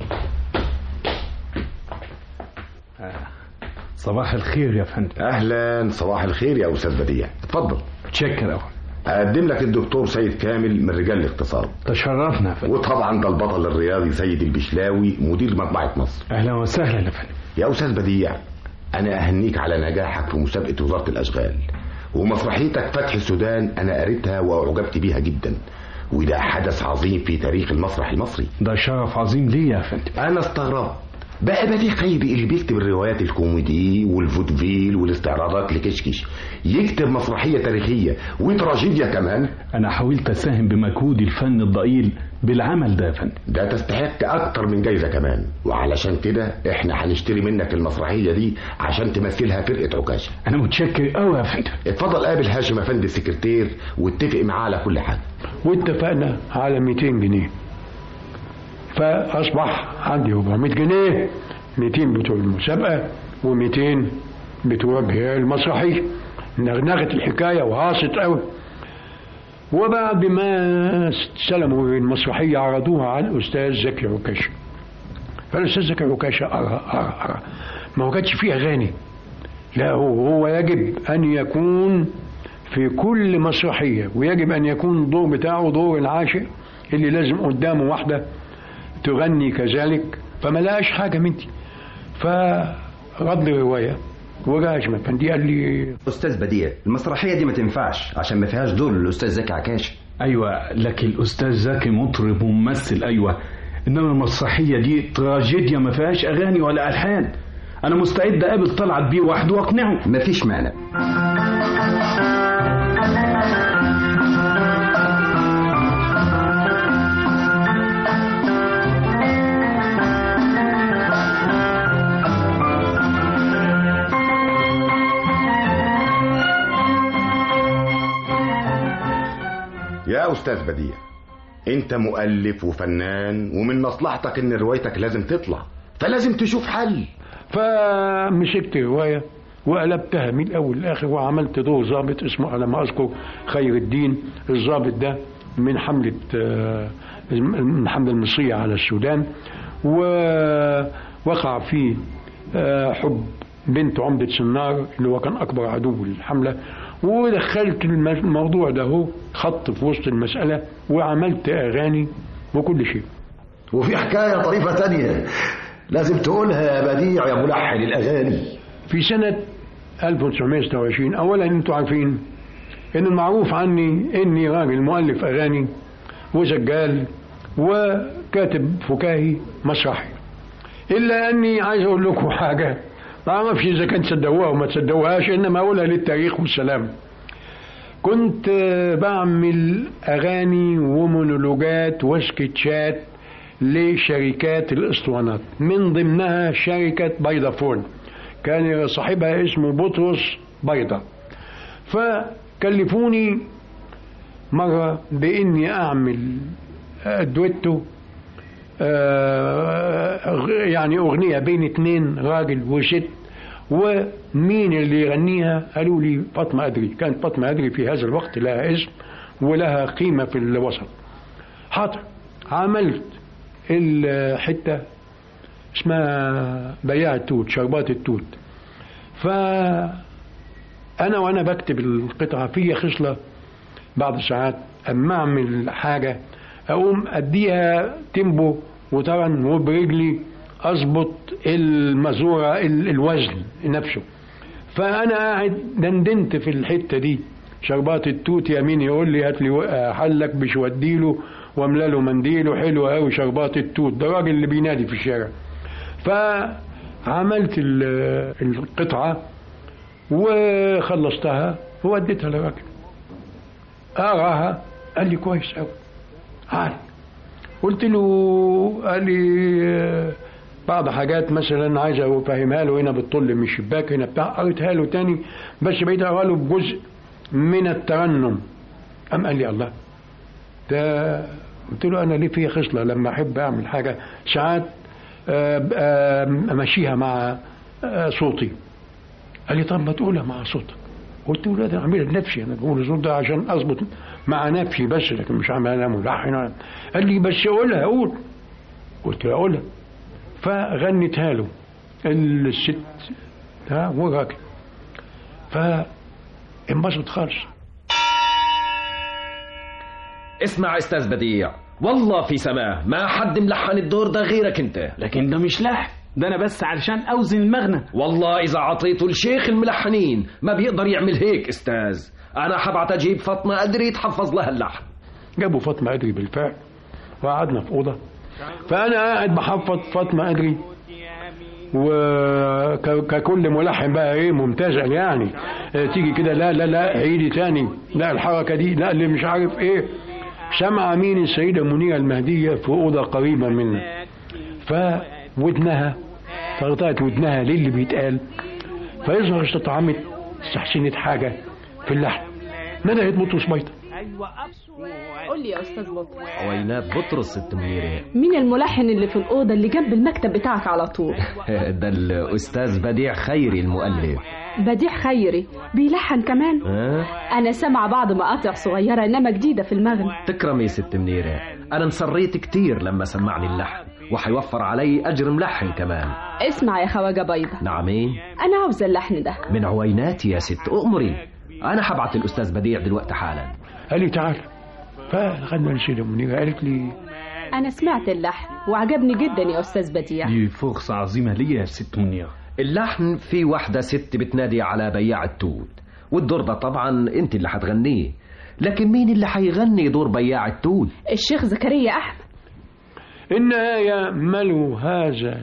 صباح الخير يا فندم اهلا صباح الخير يا استاذ بديع اتفضل تشكر أوي اقدم لك الدكتور سيد كامل من رجال الاقتصاد تشرفنا يا فندم وطبعا ده البطل الرياضي سيد البشلاوي مدير مطبعه مصر اهلا وسهلا يا فندم يا استاذ بديع انا اهنيك على نجاحك في مسابقه وزاره الاشغال ومسرحيتك فتح السودان انا قريتها واعجبت بيها جدا وده حدث عظيم في تاريخ المسرح المصري ده شرف عظيم ليا يا فندم انا استغربت بقى بديع خيري اللي بيكتب الروايات الكوميدي والفودفيل والاستعراضات لكشكش يكتب مسرحيه تاريخيه وتراجيديا كمان انا حاولت اساهم بمجهود الفن الضئيل بالعمل ده يا فندم ده تستحق اكتر من جايزه كمان وعلشان كده احنا هنشتري منك المسرحيه دي عشان تمثلها فرقه عكاشه انا متشكر قوي يا فندم اتفضل قابل هاشم افندي السكرتير واتفق معاه على كل حاجه واتفقنا على 200 جنيه فأصبح عندي 400 جنيه 200 بتوع المسابقة و200 بتوع المسرحية نغنغت الحكاية وهاصت قوي وبعد ما استلموا المسرحية عرضوها على الأستاذ زكي عكاشة فالأستاذ زكي عكاشة أرى أرى أرى ما هو كانش فيه أغاني لا هو هو يجب أن يكون في كل مسرحية ويجب أن يكون الدور بتاعه دور العاشق اللي لازم قدامه واحدة تغني كذلك فما لقاش حاجة منتي فرد رواية وجا أجمل فندي قال لي أستاذ بديع المسرحية دي ما تنفعش عشان ما فيهاش دور للأستاذ زكي عكاش أيوة لكن الأستاذ زكي مطرب وممثل أيوة إنما المسرحية دي تراجيديا ما فيهاش أغاني ولا ألحان أنا مستعد أقابل طلعت بيه وحده وأقنعه مفيش مانع يا استاذ بديع انت مؤلف وفنان ومن مصلحتك ان روايتك لازم تطلع فلازم تشوف حل فمسكت رواية وقلبتها من الأول للآخر وعملت دور ضابط اسمه على ما أذكر خير الدين الضابط ده من حملة من حملة المصرية على السودان ووقع فيه حب بنت عمدة سنار اللي هو كان أكبر عدو للحملة ودخلت الموضوع ده هو خط في وسط المسألة وعملت أغاني وكل شيء وفي حكاية طريفة تانية لازم تقولها يا بديع يا ملحن الأغاني في سنة 1926 أولا أنتوا عارفين إن المعروف عني إني راجل مؤلف أغاني وسجال وكاتب فكاهي مسرحي إلا أني عايز أقول لكم حاجة ما اعرفش اذا كان تصدقوها او ما تصدقوهاش انما اقولها للتاريخ والسلام كنت بعمل اغاني ومونولوجات وسكتشات لشركات الاسطوانات من ضمنها شركة بيضافون كان صاحبها اسمه بطرس بيضة فكلفوني مرة بإني أعمل دويتو آه، يعني أغنية بين اتنين راجل وست ومين اللي يغنيها قالوا لي فاطمة أدري كانت فاطمة أدري في هذا الوقت لها اسم ولها قيمة في الوسط حاضر عملت الحتة اسمها بياع التوت شربات التوت فأنا وأنا بكتب القطعة في خصلة بعض الساعات أما أعمل حاجة أقوم أديها تيمبو وطبعا وبرجلي أظبط المزورة ال- الوزن نفسه فأنا قاعد دندنت في الحتة دي شربات التوت يمين يقول لي هات لي حلك مش وديله واملا له منديله حلو قوي شربات التوت ده راجل اللي بينادي في الشارع فعملت ال- القطعة وخلصتها ووديتها للراجل أراها قال لي كويس قوي عال قلت له قال لي آه، بعض حاجات مثلا عايز افهمها له هنا بتطل من الشباك هنا بتاع قريتها له تاني بس بقيت اقرا له بجزء من الترنم قام قال لي الله ده قلت له انا ليه في خصله لما احب اعمل حاجه ساعات آه، آه، امشيها مع آه، صوتي قال لي طب ما تقولها مع صوتك قلت له لا ده اعملها لنفسي انا بقول الصوت ده عشان اظبط مع نفسي بس لكن مش عامل انا ملحن قال لي بس قولها قول قلت له قولها فغنتها له الست ها والراجل فانبسط خالص اسمع استاذ بديع والله في سماه ما حد ملحن الدور ده غيرك انت لكن ده مش لحن ده انا بس علشان اوزن المغنى والله اذا عطيته لشيخ الملحنين ما بيقدر يعمل هيك استاذ انا حبعت اجيب فاطمه ادري تحفظ لها اللحن جابوا فاطمه ادري بالفعل وقعدنا في اوضه فانا قاعد بحفظ فاطمه ادري وككل ملحن بقى ايه ممتازا يعني آه، تيجي كده لا لا لا عيدي تاني لا الحركه دي لا اللي مش عارف ايه سمع مين السيده منيره المهديه في اوضه قريبه منا فودنها فغطت ودنها للي بيتقال فيظهر استطعمت استحسنت حاجه في اللحن ندهت بطرس بيضه قول لي يا استاذ بطرس عوينات بطرس ست منيره مين الملحن اللي في الاوضه اللي جنب المكتب بتاعك على طول ده الاستاذ بديع خيري المؤلف بديع خيري بيلحن كمان ها انا سامعه بعض مقاطع صغيره انما جديده في المغنى تكرمي ست منيره انا انسريت كتير لما سمعني اللحن وحيوفر علي اجر ملحن كمان اسمع يا خواجه بيضه نعمين انا عاوزه اللحن ده من عويناتي يا ست أؤمري أنا حبعت الأستاذ بديع دلوقتي حالا قال لي تعال فخدنا السيده منيره قالت لي انا سمعت اللحن وعجبني جدا يا استاذ بديع دي فرصة عظيمة ليا يا ست منيرة اللحن في واحدة ست بتنادي على بياع التوت والدور ده طبعا انت اللي هتغنيه لكن مين اللي هيغني دور بياع التوت الشيخ زكريا احمد النهاية ملوا هذا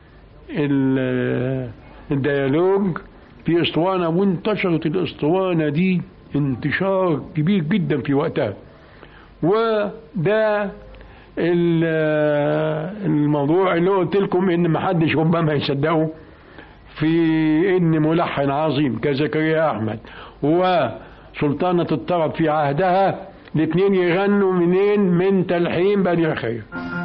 ال- الديالوج في اسطوانة وانتشرت الاسطوانة دي انتشار كبير جدا في وقتها وده ال- الموضوع اللي قلت لكم ان محدش ربما يصدقه في ان ملحن عظيم كزكريا احمد وسلطانة الطرب في عهدها الاثنين يغنوا منين من تلحين بديع خير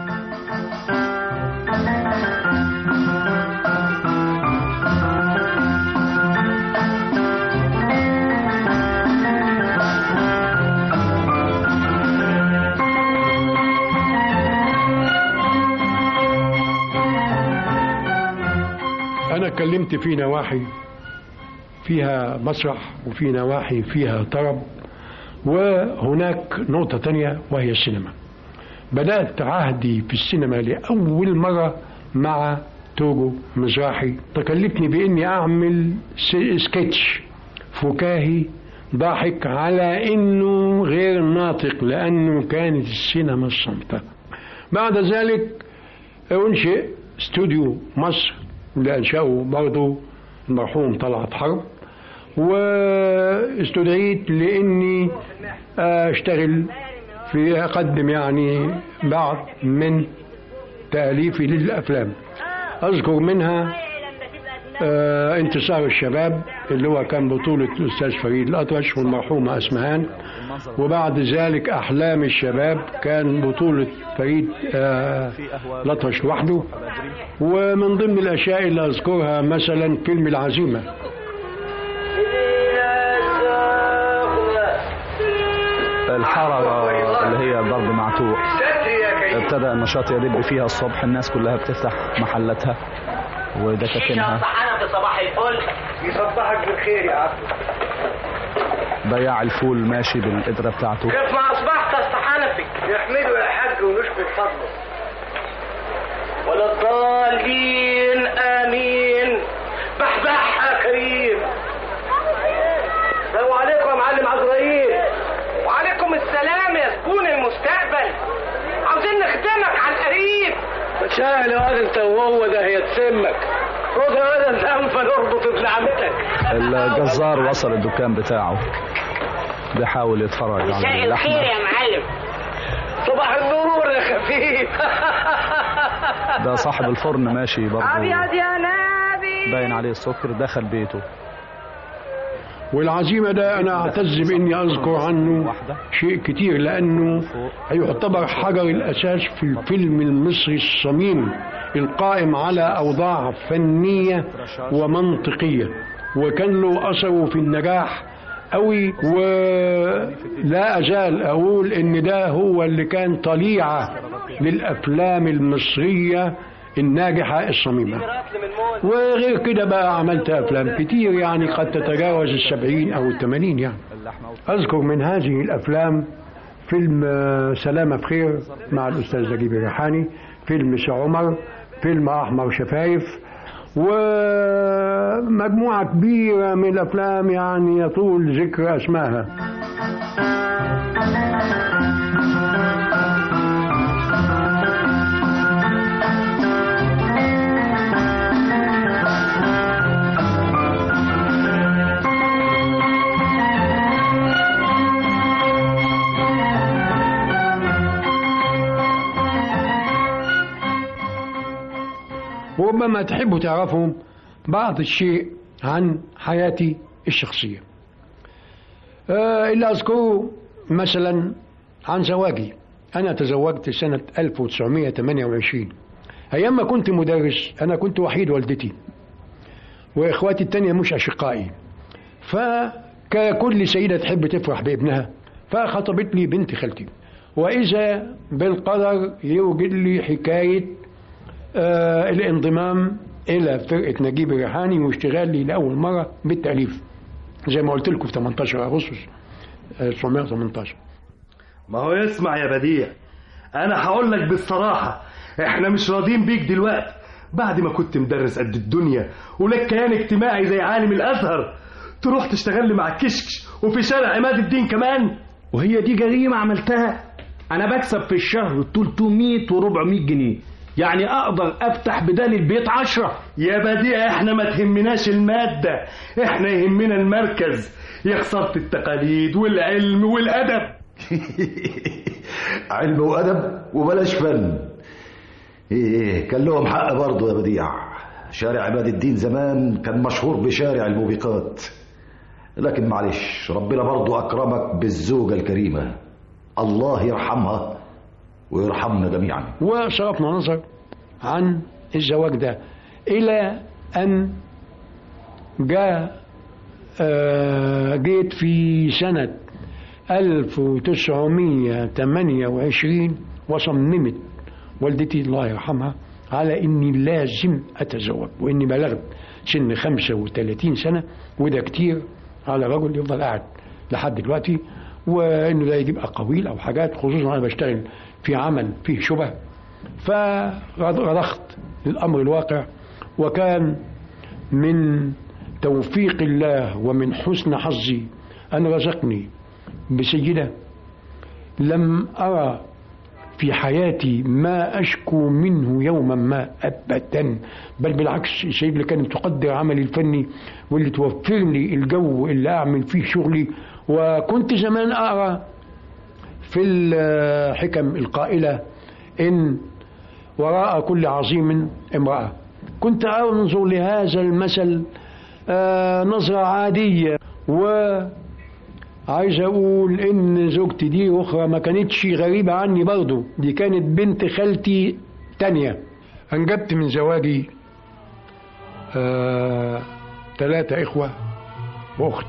أنا اتكلمت في نواحي فيها مسرح وفي نواحي فيها طرب وهناك نقطة تانية وهي السينما بدأت عهدي في السينما لأول مرة مع توجو مزراحي تكلفني بإني أعمل س- سكتش فكاهي ضاحك على إنه غير ناطق لأنه كانت السينما الصامتة بعد ذلك أنشئ استوديو مصر اللي أنشأه برضه المرحوم طلعت حرب واستدعيت لاني اشتغل في اقدم يعني بعض من تأليفي للأفلام أذكر منها آه انتصار الشباب اللي هو كان بطولة الأستاذ فريد الأطرش والمرحومة أسمهان وبعد ذلك أحلام الشباب كان بطولة فريد آه الأطرش لوحده ومن ضمن الأشياء اللي أذكرها مثلا فيلم العزيمة الحارة اللي هي ضرب معتوق ابتدى النشاط يدب فيها الصبح الناس كلها بتفتح محلاتها ودكاكينها في صباح الفل يصبحك بالخير يا عبد بياع الفول ماشي بالقدرة بتاعته كيف ما اصبحت يا حنفي نحمده يا حاج ونشكر فضله ولا الضالين امين بحبح يا كريم السلام عليكم يا معلم عزرائيل وعليكم السلام يا زبون المستقبل عاوزين نخدمك على القريب متشاهل يا واد انت وهو ده هي تسمك خد يا واد انت انفه نربط ابن عمتك الجزار وصل الدكان بتاعه بيحاول يتفرج على مساء الخير اللحمة يا معلم صباح النور يا خفيف ده صاحب الفرن ماشي برضه ابيض يا نبي باين عليه السكر دخل بيته والعزيمة ده أنا أعتز بإني أذكر عنه شيء كتير لأنه يعتبر حجر الأساس في الفيلم المصري الصميم القائم على أوضاع فنية ومنطقية وكان له أثره في النجاح قوي ولا أزال أقول إن ده هو اللي كان طليعة للأفلام المصرية الناجحة الصميمة وغير كده بقى عملت أفلام كتير يعني قد تتجاوز السبعين أو الثمانين يعني أذكر من هذه الأفلام فيلم آه، سلامة بخير مع الأستاذ نجيب الريحاني فيلم سي عمر فيلم أحمر شفايف ومجموعة كبيرة من الأفلام يعني يطول ذكر أسمائها وربما تحبوا تعرفوا بعض الشيء عن حياتي الشخصية آه، اللي أذكره مثلا عن زواجي أنا تزوجت سنة 1928 أيام ما كنت مدرس أنا كنت وحيد والدتي وإخواتي التانية مش أشقائي فككل سيدة تحب تفرح بابنها فخطبت لي بنت خالتي وإذا بالقدر يوجد لي حكاية آه الانضمام إلى فرقة نجيب الريحاني واشتغالي لأول مرة بالتأليف زي ما قلت لكم في 18 أغسطس 1918 ما هو اسمع يا بديع انا هقول لك بالصراحه احنا مش راضيين بيك دلوقتي بعد ما كنت مدرس قد الدنيا ولك كيان اجتماعي زي عالم الازهر تروح تشتغل لي مع كشكش وفي شارع عماد الدين كمان وهي دي جريمة عملتها أنا بكسب في الشهر 300 و400 جنيه يعني أقدر أفتح بدال البيت عشرة يا بديع احنا ما تهمناش المادة احنا يهمنا المركز يا خسارة التقاليد والعلم والأدب علم وأدب وبلاش فن إيه كان لهم حق برضه يا بديع شارع عماد الدين زمان كان مشهور بشارع الموبقات لكن معلش ربنا برضه أكرمك بالزوجة الكريمة الله يرحمها ويرحمنا جميعا وصرفنا نظر عن الزواج ده إلى أن جاء آه، جيت في سنة 1928 وصممت والدتي الله يرحمها على إني لازم أتزوج وإني بلغت سن 35 سنة وده كتير على رجل يفضل قاعد لحد دلوقتي وإنه ده يبقى قويل أو حاجات خصوصا أنا بشتغل في عمل فيه شبه فرضخت للأمر الواقع وكان من توفيق الله ومن حسن حظي أن رزقني بسيدة لم أرى في حياتي ما أشكو منه يوما ما أبدا بل بالعكس السيد اللي كانت تقدر عملي الفني واللي توفر لي الجو اللي أعمل فيه شغلي وكنت زمان أقرأ في الحكم القائلة إن وراء كل عظيم امرأة كنت أنظر لهذا المثل آه نظرة عادية وعايز أقول إن زوجتي دي أخرى ما كانتش غريبة عني برضو دي كانت بنت خالتي تانية أنجبت من زواجي آه ثلاثة إخوة وأخت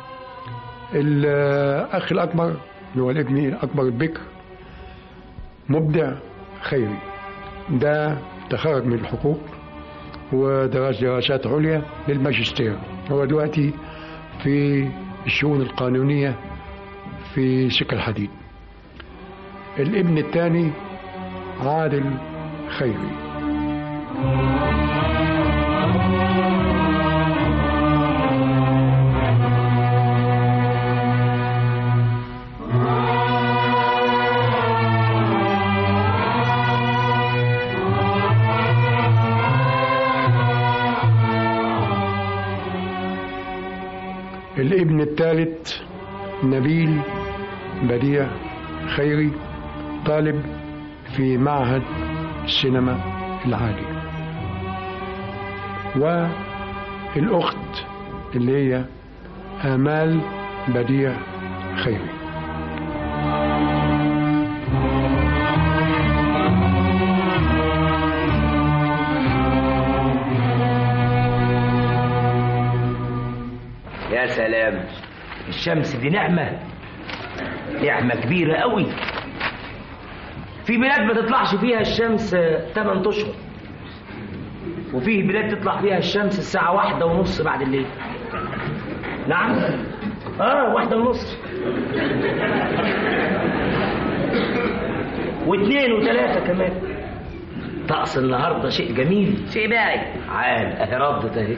الأخ الأكبر اللي هو الابن الأكبر البكر مبدع خيري ده تخرج من الحقوق ودرس دراسات عليا للماجستير هو دلوقتي في الشؤون القانونية في سكة الحديد الابن الثاني عادل خيري الابن الثالث نبيل بديع خيري طالب في معهد السينما العالي والأخت اللي هي آمال بديع خيري يا سلام الشمس دي نعمة نعمة كبيرة قوي في بلاد ما تطلعش فيها الشمس 8 اشهر وفيه بلاد تطلع فيها الشمس الساعة واحدة ونص بعد الليل نعم اه واحدة ونص واثنين وثلاثة كمان طقس النهاردة شيء جميل شيء باعي عال اهي ردت اهي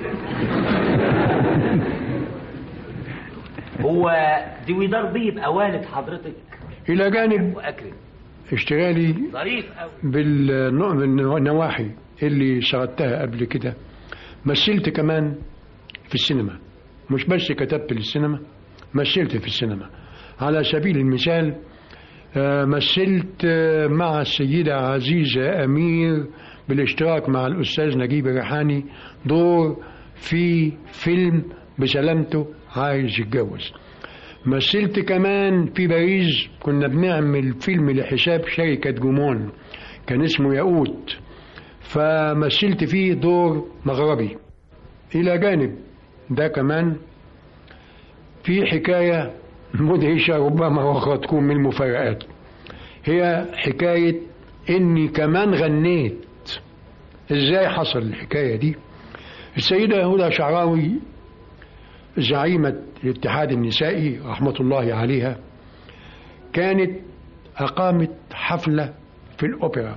هو دويدار بيه يبقى والد حضرتك إلى جانب واكرم اشتغالي ظريف قوي بالنوع- بالنواحي اللي شغلتها قبل كده مثلت كمان في السينما مش بس كتبت للسينما مثلت في السينما على سبيل المثال آه، مثلت آه، مع السيدة عزيزة أمير بالاشتراك مع الأستاذ نجيب الريحاني دور في فيلم بسلامته عايز يتجوز مثلت كمان في باريس كنا بنعمل فيلم لحساب شركة جومون كان اسمه ياقوت فمثلت فيه دور مغربي إلى جانب ده كمان في حكاية مدهشة ربما وقد تكون من المفارقات هي حكاية إني كمان غنيت إزاي حصل الحكاية دي السيدة هدى شعراوي زعيمة الاتحاد النسائي رحمة الله عليها كانت أقامت حفلة في الأوبرا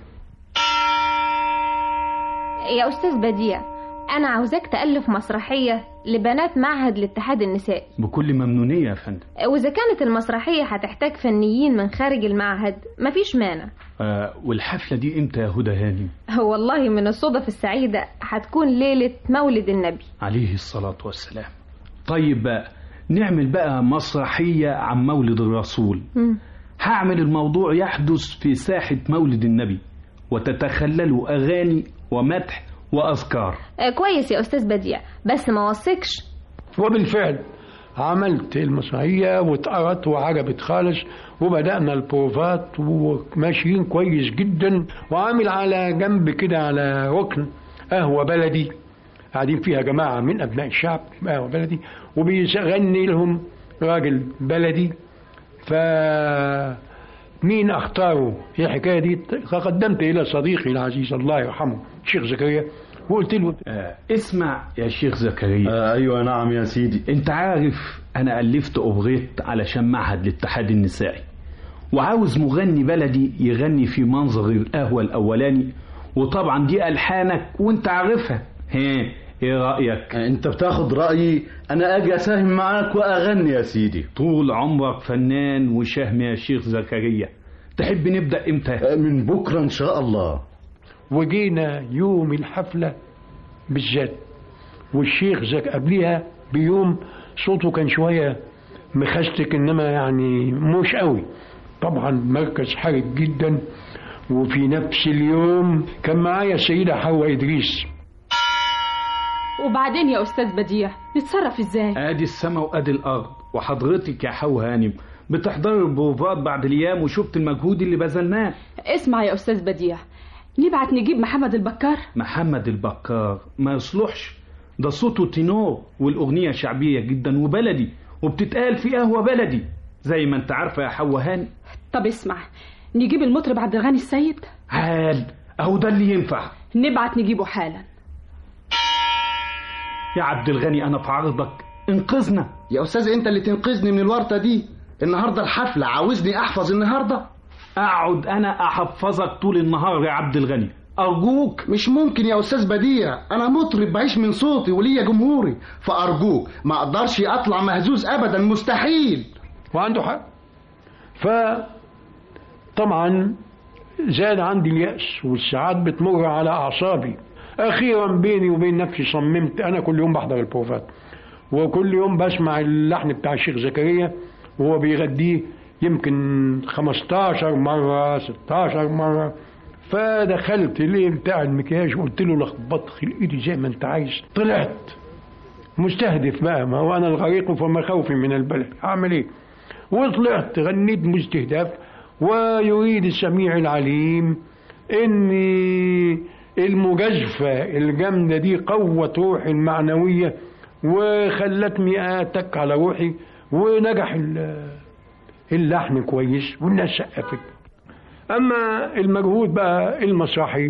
يا أستاذ بديع أنا عاوزاك تألف مسرحية لبنات معهد الاتحاد النسائي بكل ممنونية يا فندم وإذا كانت المسرحية هتحتاج فنيين من خارج المعهد مفيش مانع آه والحفلة دي امتى يا هدى هاني والله من الصدف السعيدة هتكون ليلة مولد النبي عليه الصلاة والسلام طيب بقى نعمل بقى مسرحية عن مولد الرسول مم. هعمل الموضوع يحدث في ساحة مولد النبي وتتخلل أغاني ومدح وأذكار آه، كويس يا أستاذ بديع بس ما وثقش وبالفعل عملت المسرحية واتقرت وعجبت خالص وبدأنا البروفات وماشيين كويس جدا وعامل على جنب كده على ركن قهوة بلدي قاعدين فيها جماعة من أبناء الشعب قهوة بلدي وبيغني لهم راجل بلدي ف مين اختاره هي الحكايه دي تقدمت الى صديقي العزيز الله يرحمه الشيخ زكريا وقلت له آه اسمع يا شيخ زكريا آه أيوة نعم يا سيدي انت عارف انا الفت اوبريت علشان معهد الاتحاد النسائي وعاوز مغني بلدي يغني في منظر القهوة الاولاني وطبعا دي الحانك وانت عارفها ها ايه رايك انت بتاخد رايي انا اجي اساهم معاك واغني يا سيدي طول عمرك فنان وشهم يا شيخ زكريا تحب نبدا امتى من بكره ان شاء الله وجينا يوم الحفله بالذات والشيخ زك قبليها بيوم صوته كان شويه مخستك انما يعني مش قوي طبعا مركز حرج جدا وفي نفس اليوم كان معايا السيدة حواء إدريس وبعدين يا أستاذ بديع نتصرف إزاي ادي السما وادي الارض وحضرتك يا حو هانم بتحضري البروفات بعد الايام وشفت المجهود اللي بذلناه اسمع يا أستاذ بديع نبعت نجيب محمد البكار محمد البكار ما يصلحش ده صوته تينور والاغنيه شعبيه جدا وبلدي وبتتقال في قهوه بلدي زي ما انت عارفه يا حو هانم طب اسمع نجيب المطرب عبد الغني السيد عال اهو ده اللي ينفع نبعت نجيبه حالا يا عبد الغني انا في عرضك انقذنا يا استاذ انت اللي تنقذني من الورطه دي النهارده الحفله عاوزني احفظ النهارده اقعد انا احفظك طول النهار يا عبد الغني ارجوك مش ممكن يا استاذ بديع انا مطرب بعيش من صوتي وليا جمهوري فارجوك ما اقدرش اطلع مهزوز ابدا مستحيل وعنده حق ف طبعا زاد عندي اليأس والساعات بتمر على أعصابي أخيرا بيني وبين نفسي صممت أنا كل يوم بحضر البروفات وكل يوم بسمع اللحن بتاع الشيخ زكريا وهو بيغديه يمكن 15 مرة 16 مرة فدخلت ليه بتاع المكياج وقلت له لخبط خلقتي زي ما انت عايز طلعت مستهدف بقى ما هو انا الغريق فما خوفي من البلد اعمل ايه وطلعت غنيت مستهدف ويريد السميع العليم ان المجازفة الجامدة دي قوت روحي المعنوية وخلتني اتك على روحي ونجح ال- اللحن كويس والناس سقفت اما المجهود بقى المسرحي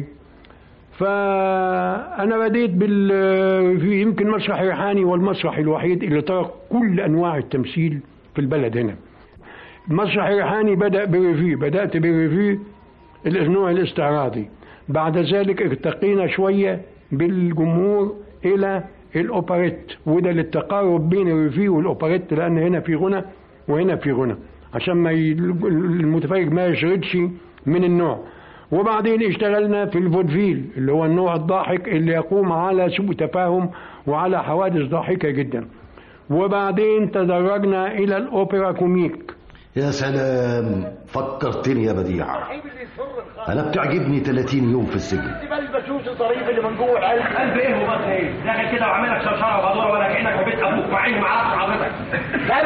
فانا بديت بال في يمكن مسرح ريحاني والمسرح الوحيد اللي ترك كل انواع التمثيل في البلد هنا مسرح ريحاني بدا بريفي بدات بريفي النوع الاستعراضي بعد ذلك ارتقينا شويه بالجمهور الى الاوبريت وده للتقارب بين الريفي والاوبريت لان هنا في غنى وهنا في غنى عشان ما ي- المتفرج ما يشردش من النوع وبعدين اشتغلنا في الفودفيل اللي هو النوع الضاحك اللي يقوم على سوء تفاهم وعلى حوادث ضاحكة جدا وبعدين تدرجنا إلى الأوبرا كوميك يا سلام فكرتني يا بديع انا بتعجبني 30 يوم في السجن بقى البشوش الظريف اللي من جوه القلب قلب ايه وبس ايه داخل كده وعامل لك شرشره وبدور ولا كانك في بيت ابوك مع انه ما عرفش حضرتك لا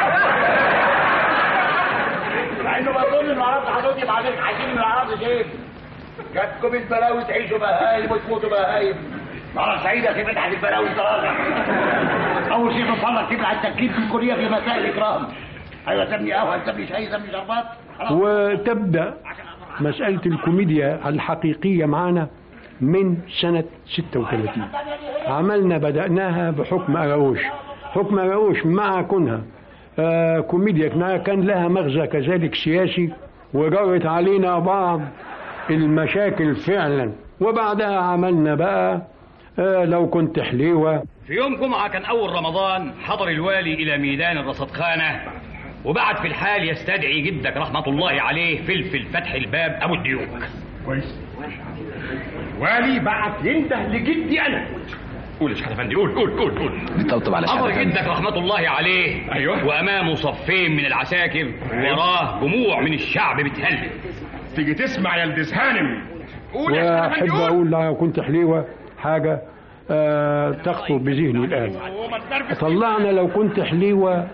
مع انه بظن ما عرفش حضرتك يبقى عليك عايزين ما عرفش ايه جاتكم البلاوي تعيشوا بهايم وتموتوا بهايم مرة سعيدة في بدعة البلاوي طازة أول شيء من فضلك تبلع التكليف في الكلية في مسائل الإكرام أيوة سمي قهوة سمي شاي سمي شربات خلاص. وتبدأ مسألة الكوميديا الحقيقية معنا من سنة 36 عملنا بدأناها بحكم أراوش حكم أراوش مع كونها آه كوميديا كنا- كان لها مغزى كذلك سياسي وجرت علينا بعض المشاكل فعلا وبعدها عملنا بقى آه لو كنت حليوة في يوم جمعة كان أول رمضان حضر الوالي إلى ميدان الرصدخانة وبعت في الحال يستدعي جدك رحمة الله عليه فلفل فتح الباب أبو الديوك كويس والي بعت ينده لجدي أنا قول يا شيخ افندي قول قول قول قول بتطبطب على حضر شهادة جدك رحمة الله عليه أيوه وأمامه صفين من العساكر وراه جموع من الشعب بتهلل تيجي تسمع يا الدس هانم واحب اقول لو كنت حليوه حاجه آه تخطر بذهني الان طلعنا لو كنت حليوه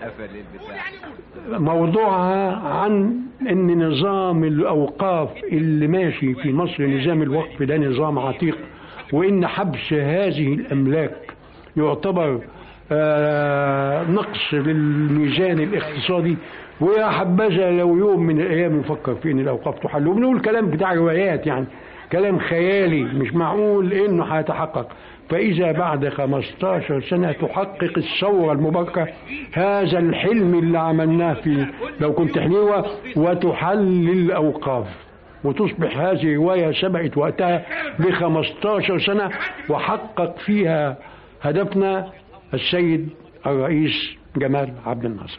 موضوعها عن ان نظام الاوقاف اللي ماشي في مصر نظام الوقف ده نظام عتيق وان حبس هذه الاملاك يعتبر آه نقص للميزان الاقتصادي ويا حبذا لو يوم من الايام نفكر في ان الاوقاف تحل وبنقول كلام بتاع روايات يعني كلام خيالي مش معقول انه هيتحقق فاذا بعد 15 سنه تحقق الثوره المباركه هذا الحلم اللي عملناه في لو كنت حليوه وتحل الاوقاف وتصبح هذه روايه سبقت وقتها ب 15 سنه وحقق فيها هدفنا السيد الرئيس جمال عبد الناصر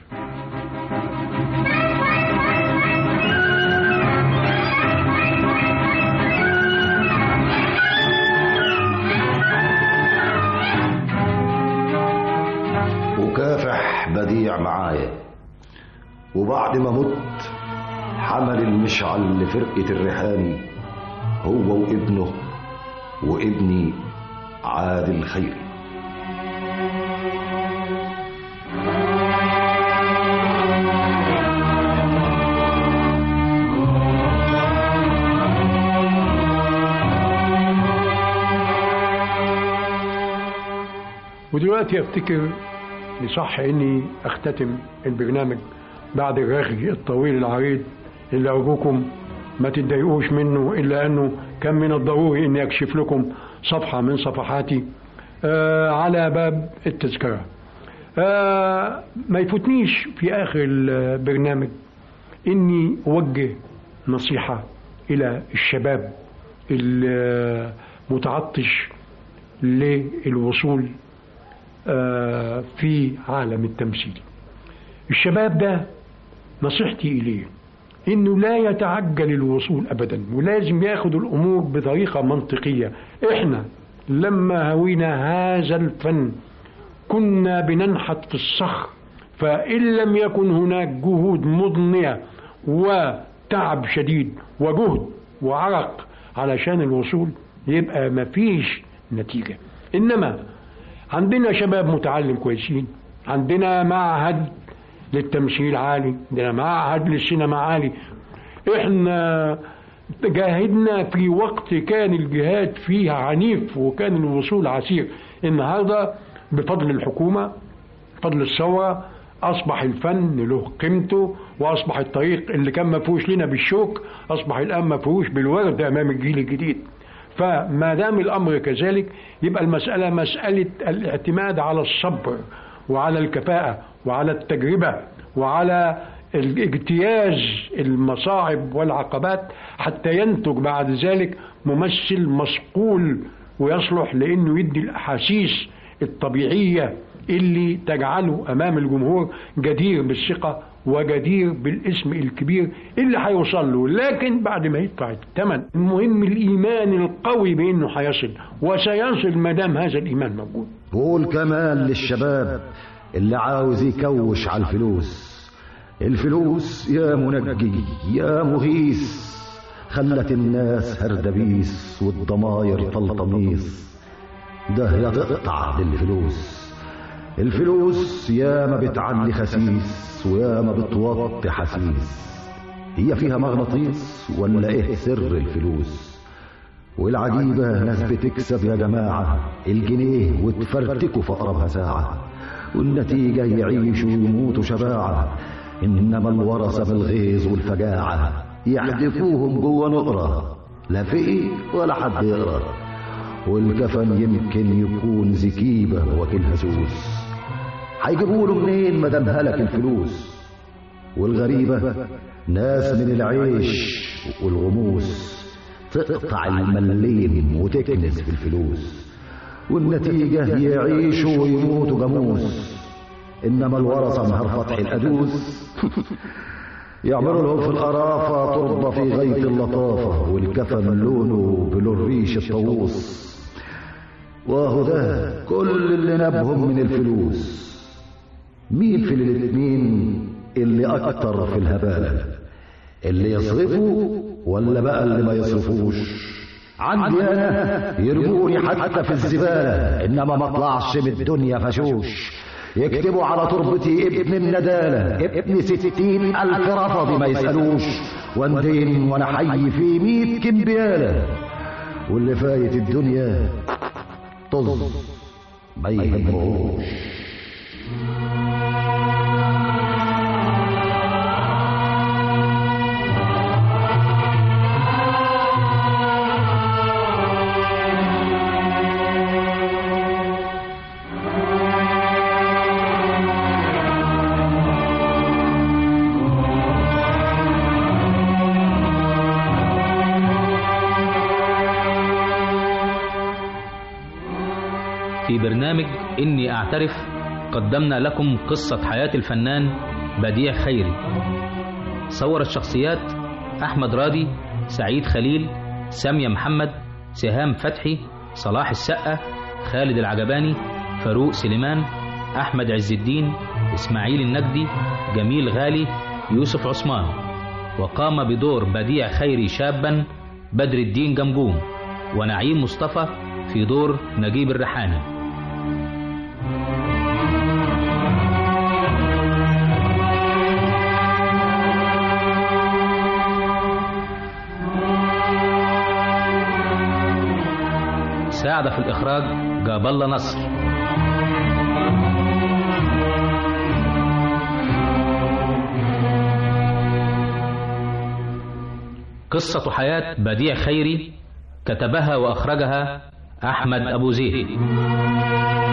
وكافح بديع معايا وبعد ما مت حمل المشعل لفرقة الريحاني هو وابنه وابني عادل خيري ودلوقتي افتكر يصح اني اختتم البرنامج بعد الرغي الطويل العريض اللي ارجوكم ما تتضايقوش منه الا انه كان من الضروري اني اكشف لكم صفحه من صفحاتي آه على باب التذكره. آه ما يفوتنيش في اخر البرنامج اني اوجه نصيحه الى الشباب المتعطش للوصول آه في عالم التمثيل. الشباب ده نصيحتي اليه انه لا يتعجل الوصول ابدا ولازم ياخد الامور بطريقه منطقيه احنا لما هوينا هذا الفن كنا بننحت في الصخر فان لم يكن هناك جهود مضنيه وتعب شديد وجهد وعرق علشان الوصول يبقى مفيش نتيجه انما عندنا شباب متعلم كويسين عندنا معهد للتمثيل عالي عندنا معهد للسينما عالي احنا جاهدنا في وقت كان الجهاد فيه عنيف وكان الوصول عسير النهارده بفضل الحكومه بفضل الثوره اصبح الفن له قيمته واصبح الطريق اللي كان مفهوش لنا بالشوك اصبح الان مفهوش بالورد امام الجيل الجديد فما دام الامر كذلك يبقى المساله مساله الاعتماد على الصبر وعلى الكفاءه وعلى التجربه وعلى اجتياز المصاعب والعقبات حتى ينتج بعد ذلك ممثل مصقول ويصلح لانه يدي الاحاسيس الطبيعيه اللي تجعله امام الجمهور جدير بالثقه وجدير بالاسم الكبير اللي هيوصل له لكن بعد ما يدفع الثمن المهم الايمان القوي بانه هيصل وسيصل ما دام هذا الايمان موجود قول كمان للشباب اللي عاوز يكوش على الفلوس الفلوس يا منجي يا مغيث خلت الناس هردبيس والضماير طلطميس ده يا تقطع للفلوس الفلوس يا ما بتعلي خسيس ويا ما بتوطي حسيس هي فيها مغناطيس ولا ايه سر الفلوس والعجيبة ناس بتكسب يا جماعة الجنيه وتفرتكوا في أقربها ساعة والنتيجة يعيشوا ويموتوا شباعة إنما الورثة بالغيظ والفجاعة يحدفوهم جوه نقرة لا فقي ولا حد يقرا والكفن يمكن يكون زكيبة وكيل هسوس هيجيبوا له منين ما دام هلك الفلوس والغريبة ناس من العيش والغموس تقطع الملين وتكنس في الفلوس والنتيجة يعيشوا ويموتوا جاموس إنما الورثة نهار فتح الأدوس يعملوا لهم في القرافة تربة في غاية اللطافة والكفن لونه بلون ريش الطاووس واهو ده كل اللي نبهم من الفلوس مين في الاتنين اللي أكتر في الهبالة اللي يصرفوا ولا بقى اللي ما يصرفوش عندي أنا يرموني حتى في الزبالة إنما ما اطلعش من الدنيا فشوش يكتبوا على تربتي ابن الندالة ابن ستين ألف رفض ما يسألوش واندين وانا حي في ميت كمبيالة واللي فايت الدنيا طز ما يهمهوش في برنامج إني أعترف قدمنا لكم قصة حياة الفنان بديع خيري صور الشخصيات أحمد راضي سعيد خليل سامية محمد سهام فتحي صلاح السقة خالد العجباني فاروق سليمان أحمد عز الدين إسماعيل النجدي جميل غالي يوسف عثمان وقام بدور بديع خيري شابا بدر الدين جمجوم ونعيم مصطفى في دور نجيب الريحاني ساعد في الإخراج جاب الله نصر قصة حياة بديع خيري كتبها وأخرجها أحمد أبو زيد